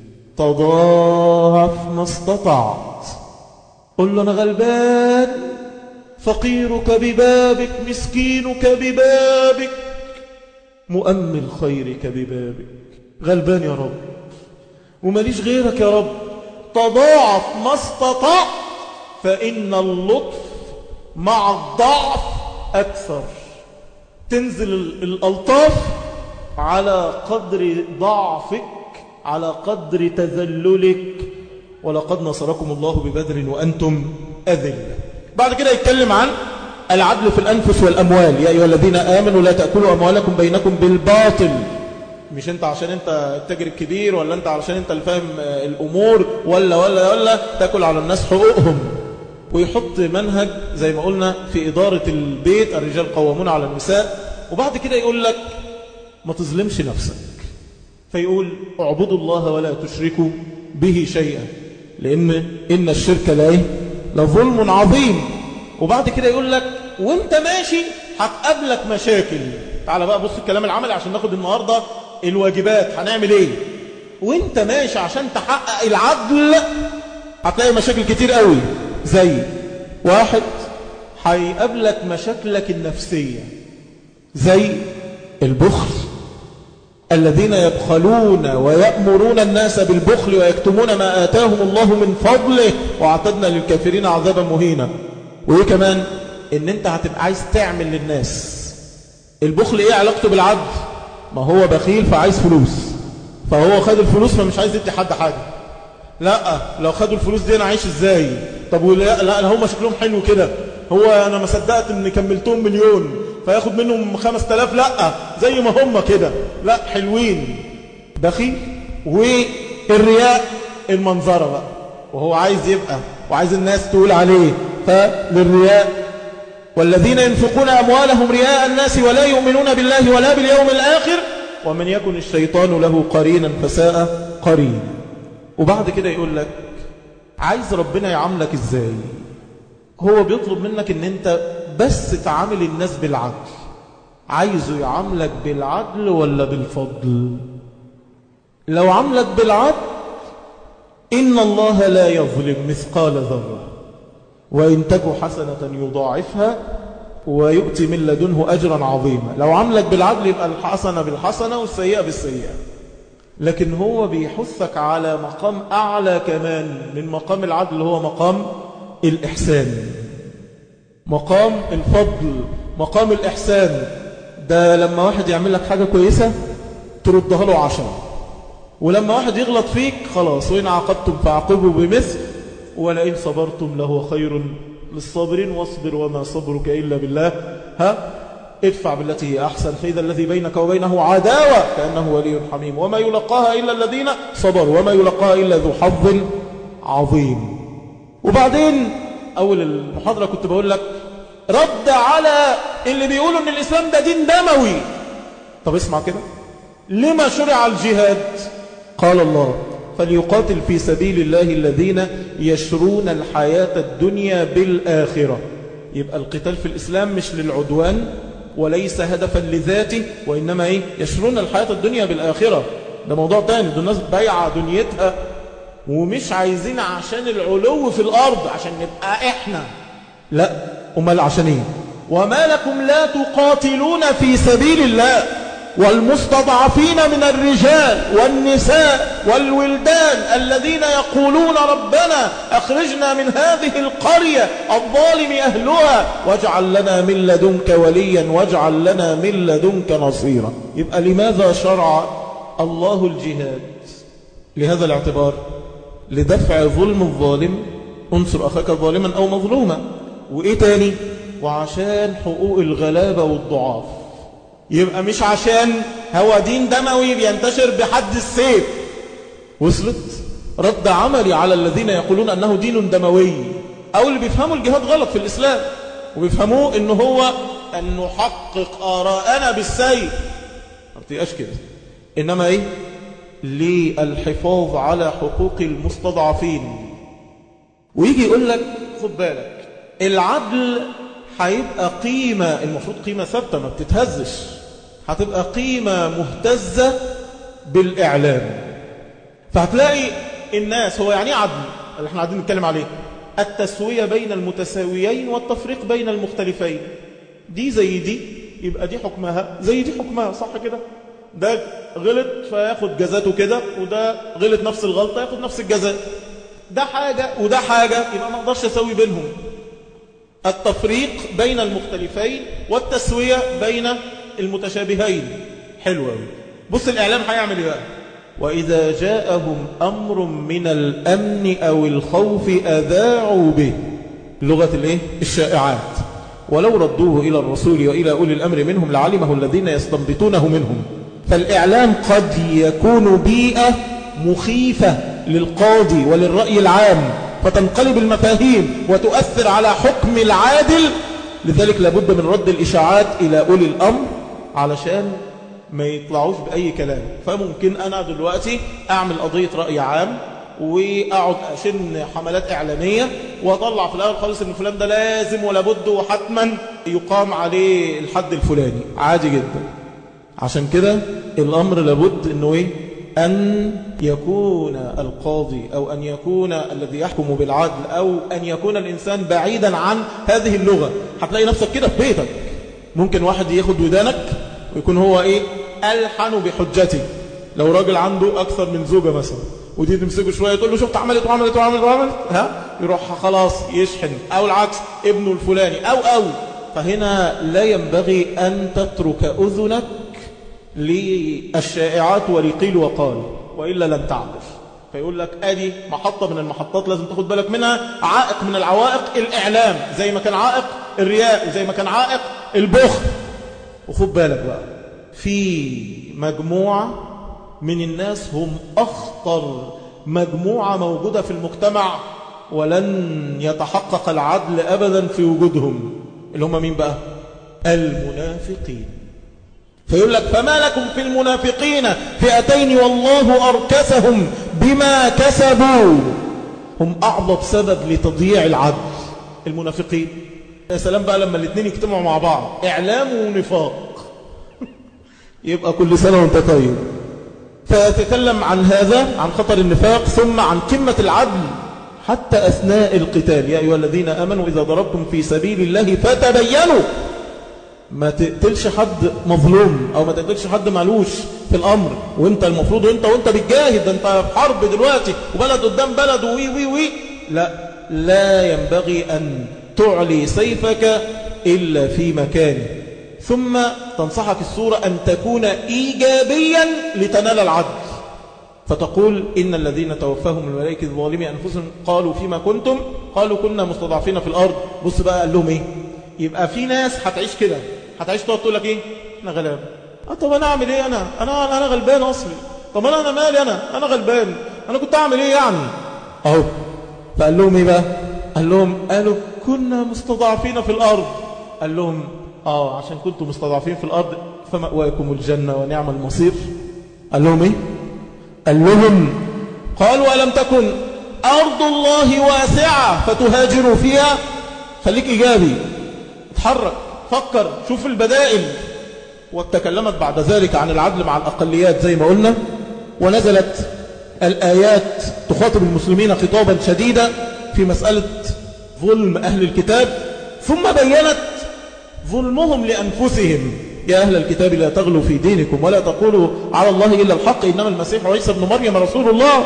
تضاعف ما استطعت قل له أنا غلبان فقيرك ببابك مسكينك ببابك مؤمل خيرك ببابك غلبان يا رب ومليش غيرك يا رب تضاعف ما استطعت فإن اللطف مع الضعف أكثر تنزل الألطاف على قدر ضعفك على قدر تذللك ولقد نصركم الله ببدر وأنتم أذل بعد كده يتكلم عن العدل في الأنفس والأموال يا أيها الذين آمنوا لا تأكلوا أموالكم بينكم بالباطل مش انت عشان انت التاجر الكبير ولا انت علشان انت اللي فاهم الامور ولا ولا ولا تاكل على الناس حقوقهم ويحط منهج زي ما قلنا في إدارة البيت الرجال قوامون على النساء وبعد كده يقول لك ما تظلمش نفسك فيقول اعبدوا الله ولا تشركوا به شيئا لأن إن الشرك لا لظلم عظيم وبعد كده يقول لك وانت ماشي هتقابلك مشاكل تعال بقى بص الكلام العملي عشان ناخد النهاردة الواجبات هنعمل ايه وانت ماشي عشان تحقق العدل هتلاقي مشاكل كتير قوي زي واحد هيقابلك مشاكلك النفسية زي البخل الذين يبخلون ويأمرون الناس بالبخل ويكتمون ما آتاهم الله من فضله واعتدنا للكافرين عذابا مهينا وإيه كمان إن أنت هتبقى عايز تعمل للناس البخل إيه علاقته بالعدل ما هو بخيل فعايز فلوس فهو خد الفلوس فمش عايز يدي حد حاجة لا لو خدوا الفلوس دي أنا عايش إزاي طب ولا لا هم شكلهم حلو كده هو أنا ما صدقت إن كملتهم مليون فياخد منهم خمس تلاف لا زي ما هم كده لا حلوين بخيل والرياء المنظرة بقى وهو عايز يبقى وعايز الناس تقول عليه فللرياء والذين ينفقون أموالهم رياء الناس ولا يؤمنون بالله ولا باليوم الآخر ومن يكن الشيطان له قرينا فساء قرين وبعد كده يقول لك عايز ربنا يعاملك ازاي هو بيطلب منك ان انت بس تعامل الناس بالعدل عايزه يعاملك بالعدل ولا بالفضل لو عاملك بالعدل إن الله لا يظلم مثقال ذرة وإن تك حسنة يضاعفها ويؤتي من لدنه أجرا عظيما لو عاملك بالعدل يبقى الحسنة بالحسنة والسيئة بالسيئة لكن هو بيحثك على مقام أعلى كمان من مقام العدل هو مقام الإحسان مقام الفضل مقام الإحسان ده لما واحد يعمل لك حاجة كويسة تردها له عشرة ولما واحد يغلط فيك خلاص وإن عاقبتم فعاقبوا بمثل ولئن صبرتم له خير للصابرين واصبر وما صبرك إلا بالله ها ادفع بالتي هي أحسن فإذا الذي بينك وبينه عداوة كأنه ولي حميم وما يلقاها إلا الذين صبروا وما يلقاها إلا ذو حظ عظيم وبعدين أول المحاضرة كنت بقول لك رد على اللي بيقولوا ان الإسلام ده دين دموي طب اسمع كده لما شرع الجهاد قال الله فليقاتل في سبيل الله الذين يشرون الحياة الدنيا بالآخرة يبقى القتال في الإسلام مش للعدوان وليس هدفا لذاته وإنما إيه يشرون الحياة الدنيا بالآخرة ده موضوع تاني ده الناس بايعة دنيتها ومش عايزين عشان العلو في الأرض عشان نبقى إحنا لا أمال عشان إيه وما لكم لا تقاتلون في سبيل الله والمستضعفين من الرجال والنساء والولدان الذين يقولون ربنا أخرجنا من هذه القرية الظالم أهلها واجعل لنا من لدنك وليا واجعل لنا من لدنك نصيرا يبقى لماذا شرع الله الجهاد لهذا الاعتبار لدفع ظلم الظالم انصر أخاك ظالما أو مظلوما وإيه تاني وعشان حقوق الغلابة والضعاف يبقى مش عشان هو دين دموي بينتشر بحد السيف وصلت رد عملي على الذين يقولون أنه دين دموي أو اللي بيفهموا الجهاد غلط في الإسلام وبيفهموه أنه هو أن نحقق آراءنا بالسيف ما بتبقاش كده إنما إيه للحفاظ على حقوق المستضعفين ويجي يقول لك خد بالك العدل هيبقى قيمة المفروض قيمة ثابتة ما بتتهزش هتبقى قيمة مهتزة بالإعلام فهتلاقي الناس هو يعني عدل اللي احنا قاعدين نتكلم عليه التسوية بين المتساويين والتفريق بين المختلفين دي زي دي يبقى دي حكمها زي دي حكمها صح كده ده غلط فياخد جزاته كده وده غلط نفس الغلطة ياخد نفس الجزاء ده حاجة وده حاجة يبقى ما اقدرش اسوي بينهم التفريق بين المختلفين والتسوية بين المتشابهين حلوة بص الإعلام هيعمل إيه بقى وإذا جاءهم أمر من الأمن أو الخوف أذاعوا به لغة الإيه؟ الشائعات ولو ردوه إلى الرسول وإلى أولي الأمر منهم لعلمه الذين يستنبطونه منهم فالإعلام قد يكون بيئة مخيفة للقاضي وللرأي العام فتنقلب المفاهيم وتؤثر على حكم العادل لذلك لابد من رد الإشاعات إلى أولي الأمر علشان ما يطلعوش بأي كلام فممكن أنا دلوقتي أعمل قضية رأي عام وأقعد أشن حملات إعلامية وأطلع في الأول خالص إن فلان ده لازم ولا بد وحتما يقام عليه الحد الفلاني عادي جدا عشان كده الأمر لابد إنه إيه أن يكون القاضي أو أن يكون الذي يحكم بالعدل أو أن يكون الإنسان بعيدا عن هذه اللغة هتلاقي نفسك كده في بيتك ممكن واحد ياخد ودانك ويكون هو إيه ألحن بحجته لو راجل عنده أكثر من زوجة مثلا ودي تمسكه شوية تقول له شفت عملت وعملت وعملت وعملت ها يروح خلاص يشحن أو العكس ابنه الفلاني أو أو فهنا لا ينبغي أن تترك أذنك للشائعات ولقيل وقال وإلا لن تعرف فيقول لك ادي محطة من المحطات لازم تاخد بالك منها عائق من العوائق الإعلام زي ما كان عائق الرياء وزي ما كان عائق البخل وخد بالك بقى في مجموعة من الناس هم أخطر مجموعة موجودة في المجتمع ولن يتحقق العدل أبدا في وجودهم اللي هم مين بقى المنافقين فيقول لك فما لكم في المنافقين فئتين والله أركسهم بما كسبوا هم أعظم سبب لتضييع العدل المنافقين يا سلام بقى لما الاثنين يجتمعوا مع بعض إعلام ونفاق يبقى كل سنة وانت طيب فيتكلم عن هذا عن خطر النفاق ثم عن قمة العدل حتى أثناء القتال يا أيها الذين أمنوا إذا ضربتم في سبيل الله فتبينوا ما تقتلش حد مظلوم او ما تقتلش حد مالوش في الامر وانت المفروض وانت وانت بتجاهد انت في حرب دلوقتي وبلد قدام بلد وي وي وي لا لا ينبغي ان تعلي سيفك الا في مكانه ثم تنصحك السورة أن تكون إيجابيا لتنال العدل فتقول إن الذين توفاهم الملائكة الظالمين أنفسهم قالوا فيما كنتم قالوا كنا مستضعفين في الأرض بص بقى قال لهم إيه يبقى في ناس هتعيش كده هتعيش تقعد تقول لك ايه انا غلاب اه طب انا اعمل ايه انا انا انا غلبان اصلي طب انا انا مالي انا انا غلبان انا كنت اعمل ايه يعني اهو فقال لهم ايه بقى قال لهم قالوا كنا مستضعفين في الارض قال لهم اه عشان كنتم مستضعفين في الارض فمأواكم الجنة ونعم المصير قال لهم ايه قال لهم قالوا ألم تكن أرض الله واسعة فتهاجروا فيها خليك إيجابي اتحرك فكر شوف البدائل وتكلمت بعد ذلك عن العدل مع الأقليات زي ما قلنا ونزلت الآيات تخاطب المسلمين خطابا شديدا في مسألة ظلم أهل الكتاب ثم بينت ظلمهم لأنفسهم يا أهل الكتاب لا تغلوا في دينكم ولا تقولوا على الله إلا الحق إنما المسيح عيسى بن مريم رسول الله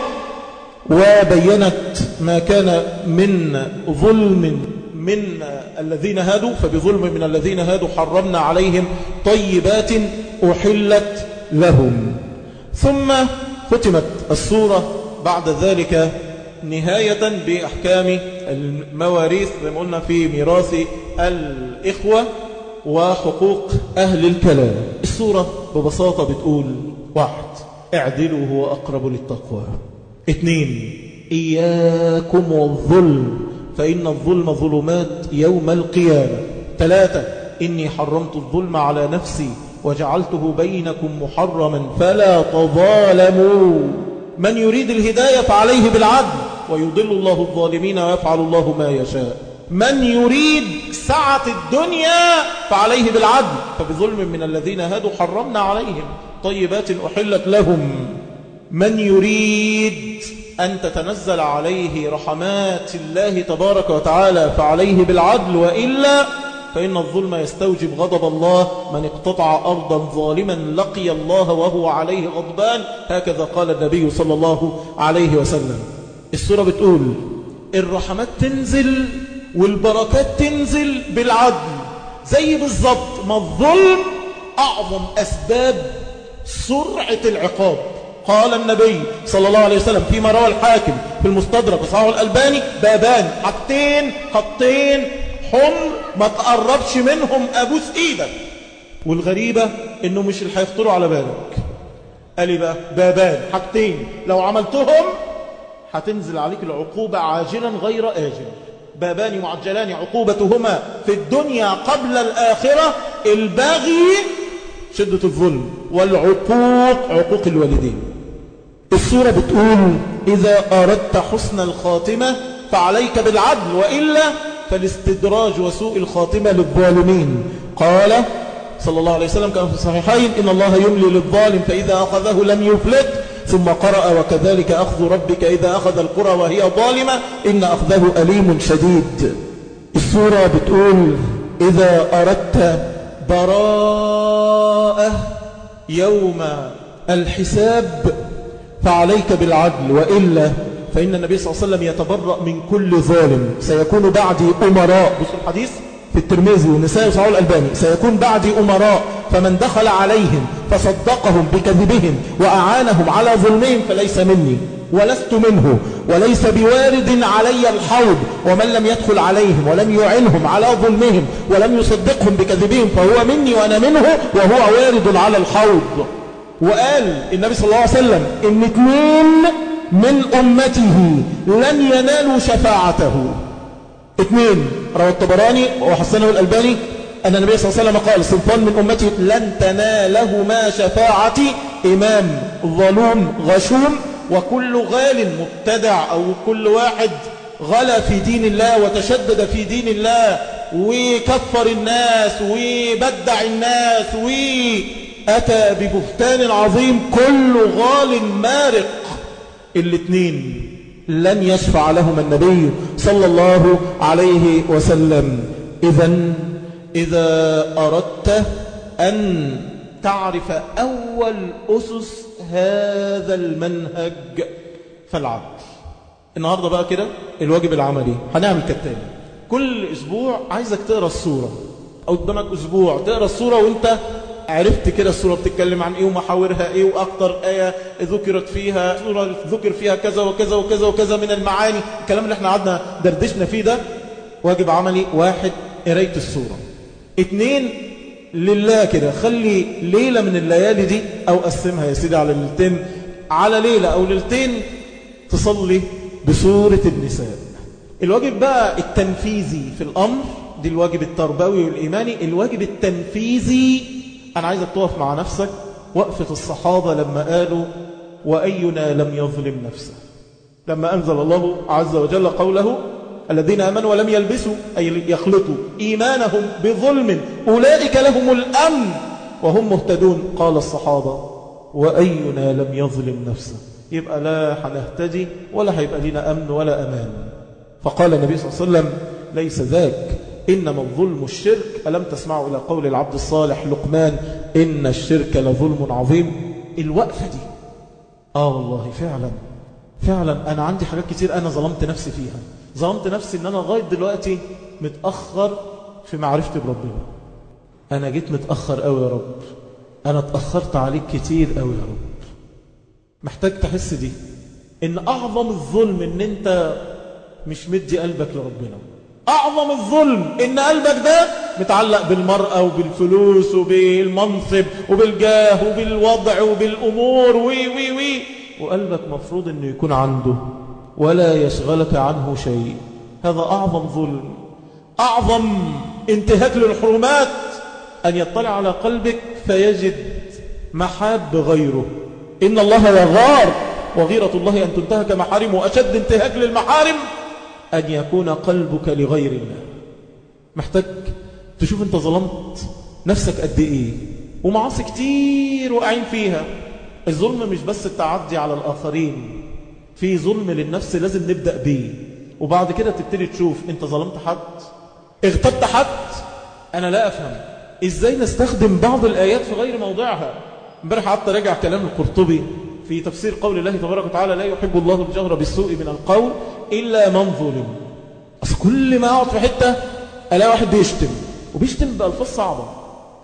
وبينت ما كان من ظلم من الذين هادوا فبظلم من الذين هادوا حرمنا عليهم طيبات أحلت لهم ثم ختمت الصورة بعد ذلك نهاية بأحكام المواريث زي ما قلنا في ميراث الإخوة وحقوق أهل الكلام الصورة ببساطة بتقول واحد اعدلوا هو أقرب للتقوى اثنين إياكم والظلم فإن الظلم ظلمات يوم القيامة ثلاثة إني حرمت الظلم على نفسي وجعلته بينكم محرما فلا تظالموا من يريد الهداية فعليه بالعدل ويضل الله الظالمين ويفعل الله ما يشاء من يريد سعة الدنيا فعليه بالعدل فبظلم من الذين هادوا حرمنا عليهم طيبات أحلت لهم من يريد أن تتنزل عليه رحمات الله تبارك وتعالى فعليه بالعدل وإلا فإن الظلم يستوجب غضب الله من اقتطع أرضا ظالما لقي الله وهو عليه غضبان هكذا قال النبي صلى الله عليه وسلم السورة بتقول الرحمات تنزل والبركات تنزل بالعدل زي بالظبط ما الظلم أعظم أسباب سرعة العقاب قال النبي صلى الله عليه وسلم فيما روى الحاكم في المستدرك وصححه الألباني بابان حاجتين خطين حمر ما تقربش منهم أبوس إيدك والغريبة إنه مش اللي هيخطروا على بالك قال لي بقى بابان حاجتين لو عملتهم هتنزل عليك العقوبة عاجلا غير آجل بابان معجلان عقوبتهما في الدنيا قبل الآخرة البغي شدة الظلم والعقوق عقوق الوالدين السورة بتقول إذا أردت حسن الخاتمة فعليك بالعدل وإلا فالاستدراج وسوء الخاتمة للظالمين قال صلى الله عليه وسلم كما في الصحيحين إن الله يملي للظالم فإذا أخذه لم يفلت ثم قرأ وكذلك أخذ ربك إذا أخذ القرى وهي ظالمة إن أخذه أليم شديد السورة بتقول إذا أردت براءة يوم الحساب فعليك بالعدل وإلا فإن النبي صلى الله عليه وسلم يتبرأ من كل ظالم سيكون بعدي أمراء بصوا الحديث في الترمذي والنساء وصحيح الألباني سيكون بعدي أمراء فمن دخل عليهم فصدقهم بكذبهم وأعانهم على ظلمهم فليس مني ولست منه وليس بوارد علي الحوض ومن لم يدخل عليهم ولم يعنهم على ظلمهم ولم يصدقهم بكذبهم فهو مني وأنا منه وهو وارد على الحوض وقال النبي صلى الله عليه وسلم إن اثنين من أمته لن ينالوا شفاعته اثنين روى الطبراني وحسنه الألباني أن النبي صلى الله عليه وسلم قال صنفان من أمتي لن تنالهما شفاعتي إمام ظلوم غشوم وكل غال مبتدع أو كل واحد غلا في دين الله وتشدد في دين الله وكفر الناس وبدع الناس وأتى ببهتان عظيم كل غال مارق الاثنين لن يشفع لهم النبي صلى الله عليه وسلم إذا إذا أردت أن تعرف أول أسس هذا المنهج فالعدل النهاردة بقى كده الواجب العملي هنعمل كالتالي كل أسبوع عايزك تقرأ السورة أو قدامك أسبوع تقرأ السورة وانت عرفت كده السورة بتتكلم عن ايه ومحاورها ايه واكتر آية ذكرت فيها سورة ذكر فيها كذا وكذا وكذا وكذا من المعاني الكلام اللي احنا قعدنا دردشنا فيه ده واجب عملي واحد قراية السورة اتنين لله كده خلي ليلة من الليالي دي او قسمها يا سيدي على ليلتين على ليلة او ليلتين تصلي بسورة النساء الواجب بقى التنفيذي في الامر دي الواجب التربوي والإيماني الواجب التنفيذي أنا عايزك تقف مع نفسك وقفة الصحابة لما قالوا وأينا لم يظلم نفسه لما أنزل الله عز وجل قوله الذين أمنوا ولم يلبسوا أي يخلطوا إيمانهم بظلم أولئك لهم الأمن وهم مهتدون قال الصحابة وأينا لم يظلم نفسه يبقى لا هنهتدي ولا هيبقى لنا أمن ولا أمان فقال النبي صلى الله عليه وسلم ليس ذاك إنما الظلم الشرك ألم تسمعوا إلى قول العبد الصالح لقمان إن الشرك لظلم عظيم الوقفة دي آه والله فعلا فعلا أنا عندي حاجات كتير أنا ظلمت نفسي فيها ظلمت نفسي إن أنا لغاية دلوقتي متأخر في معرفتي بربنا أنا جيت متأخر قوي يا رب أنا اتأخرت عليك كتير قوي يا رب محتاج تحس دي إن أعظم الظلم إن أنت مش مدي قلبك لربنا أعظم الظلم إن قلبك ده متعلق بالمرأة وبالفلوس وبالمنصب وبالجاه وبالوضع وبالأمور وي وي وي وقلبك مفروض أنه يكون عنده ولا يشغلك عنه شيء هذا أعظم ظلم أعظم انتهاك للحرمات أن يطلع على قلبك فيجد محاب غيره إن الله يغار وغيرة الله أن تنتهك محارم وأشد انتهاك للمحارم أن يكون قلبك لغير الله محتاج تشوف أنت ظلمت نفسك قد إيه ومعاصي كتير وقعين فيها الظلم مش بس التعدي على الآخرين في ظلم للنفس لازم نبدأ بيه وبعد كده تبتدي تشوف أنت ظلمت حد اغتبت حد أنا لا أفهم إزاي نستخدم بعض الآيات في غير موضعها امبارح قعدت راجع كلام القرطبي في تفسير قول الله تبارك وتعالى لا يحب الله الجهر بالسوء من القول إلا من ظلم أصل كل ما أقعد في حتة ألاقي واحد بيشتم وبيشتم بألفاظ صعبة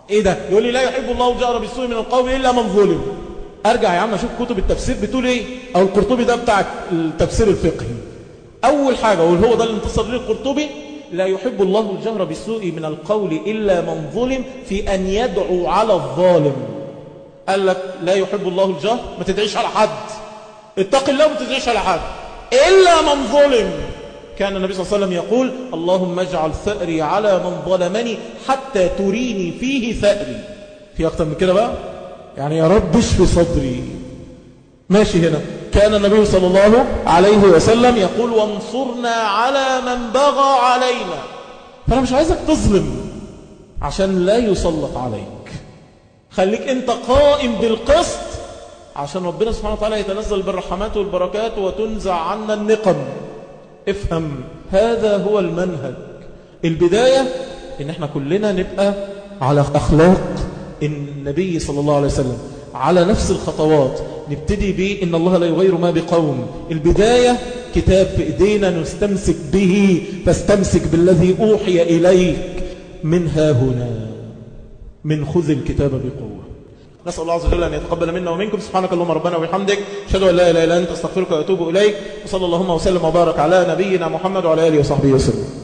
ايه ده يقول لي لا يحب الله الجهر بالسوء من القول الا من ظلم ارجع يا عم اشوف كتب التفسير بتقول ايه او القرطبي ده بتاع التفسير الفقهي اول حاجه وهو ده اللي انتصر ليه القرطبي لا يحب الله الجهر بالسوء من القول الا من ظلم في ان يدعو على الظالم قال لك لا يحب الله الجهر ما تدعيش على حد اتق الله وما تدعيش على حد الا من ظلم كان النبي صلى الله عليه وسلم يقول اللهم اجعل ثأري على من ظلمني حتى تريني فيه ثأري في أكتر من كده بقى يعني يا رب اشفي صدري ماشي هنا كان النبي صلى الله عليه وسلم يقول وانصرنا على من بغى علينا فأنا مش عايزك تظلم عشان لا يسلط عليك خليك انت قائم بالقسط عشان ربنا سبحانه وتعالى يتنزل بالرحمات والبركات وتنزع عنا النقم افهم هذا هو المنهج البداية ان احنا كلنا نبقى على اخلاق النبي صلى الله عليه وسلم على نفس الخطوات نبتدي به ان الله لا يغير ما بقوم البداية كتاب في ايدينا نستمسك به فاستمسك بالذي اوحي اليك من ها هنا من خذ الكتاب بقوة نسأل الله عز وجل أن يتقبل منا ومنكم سبحانك اللهم ربنا وبحمدك أشهد أن لا إله إلا أنت استغفرك وأتوب إليك وصلى اللهم وسلم وبارك على نبينا محمد وعلى آله وصحبه وسلم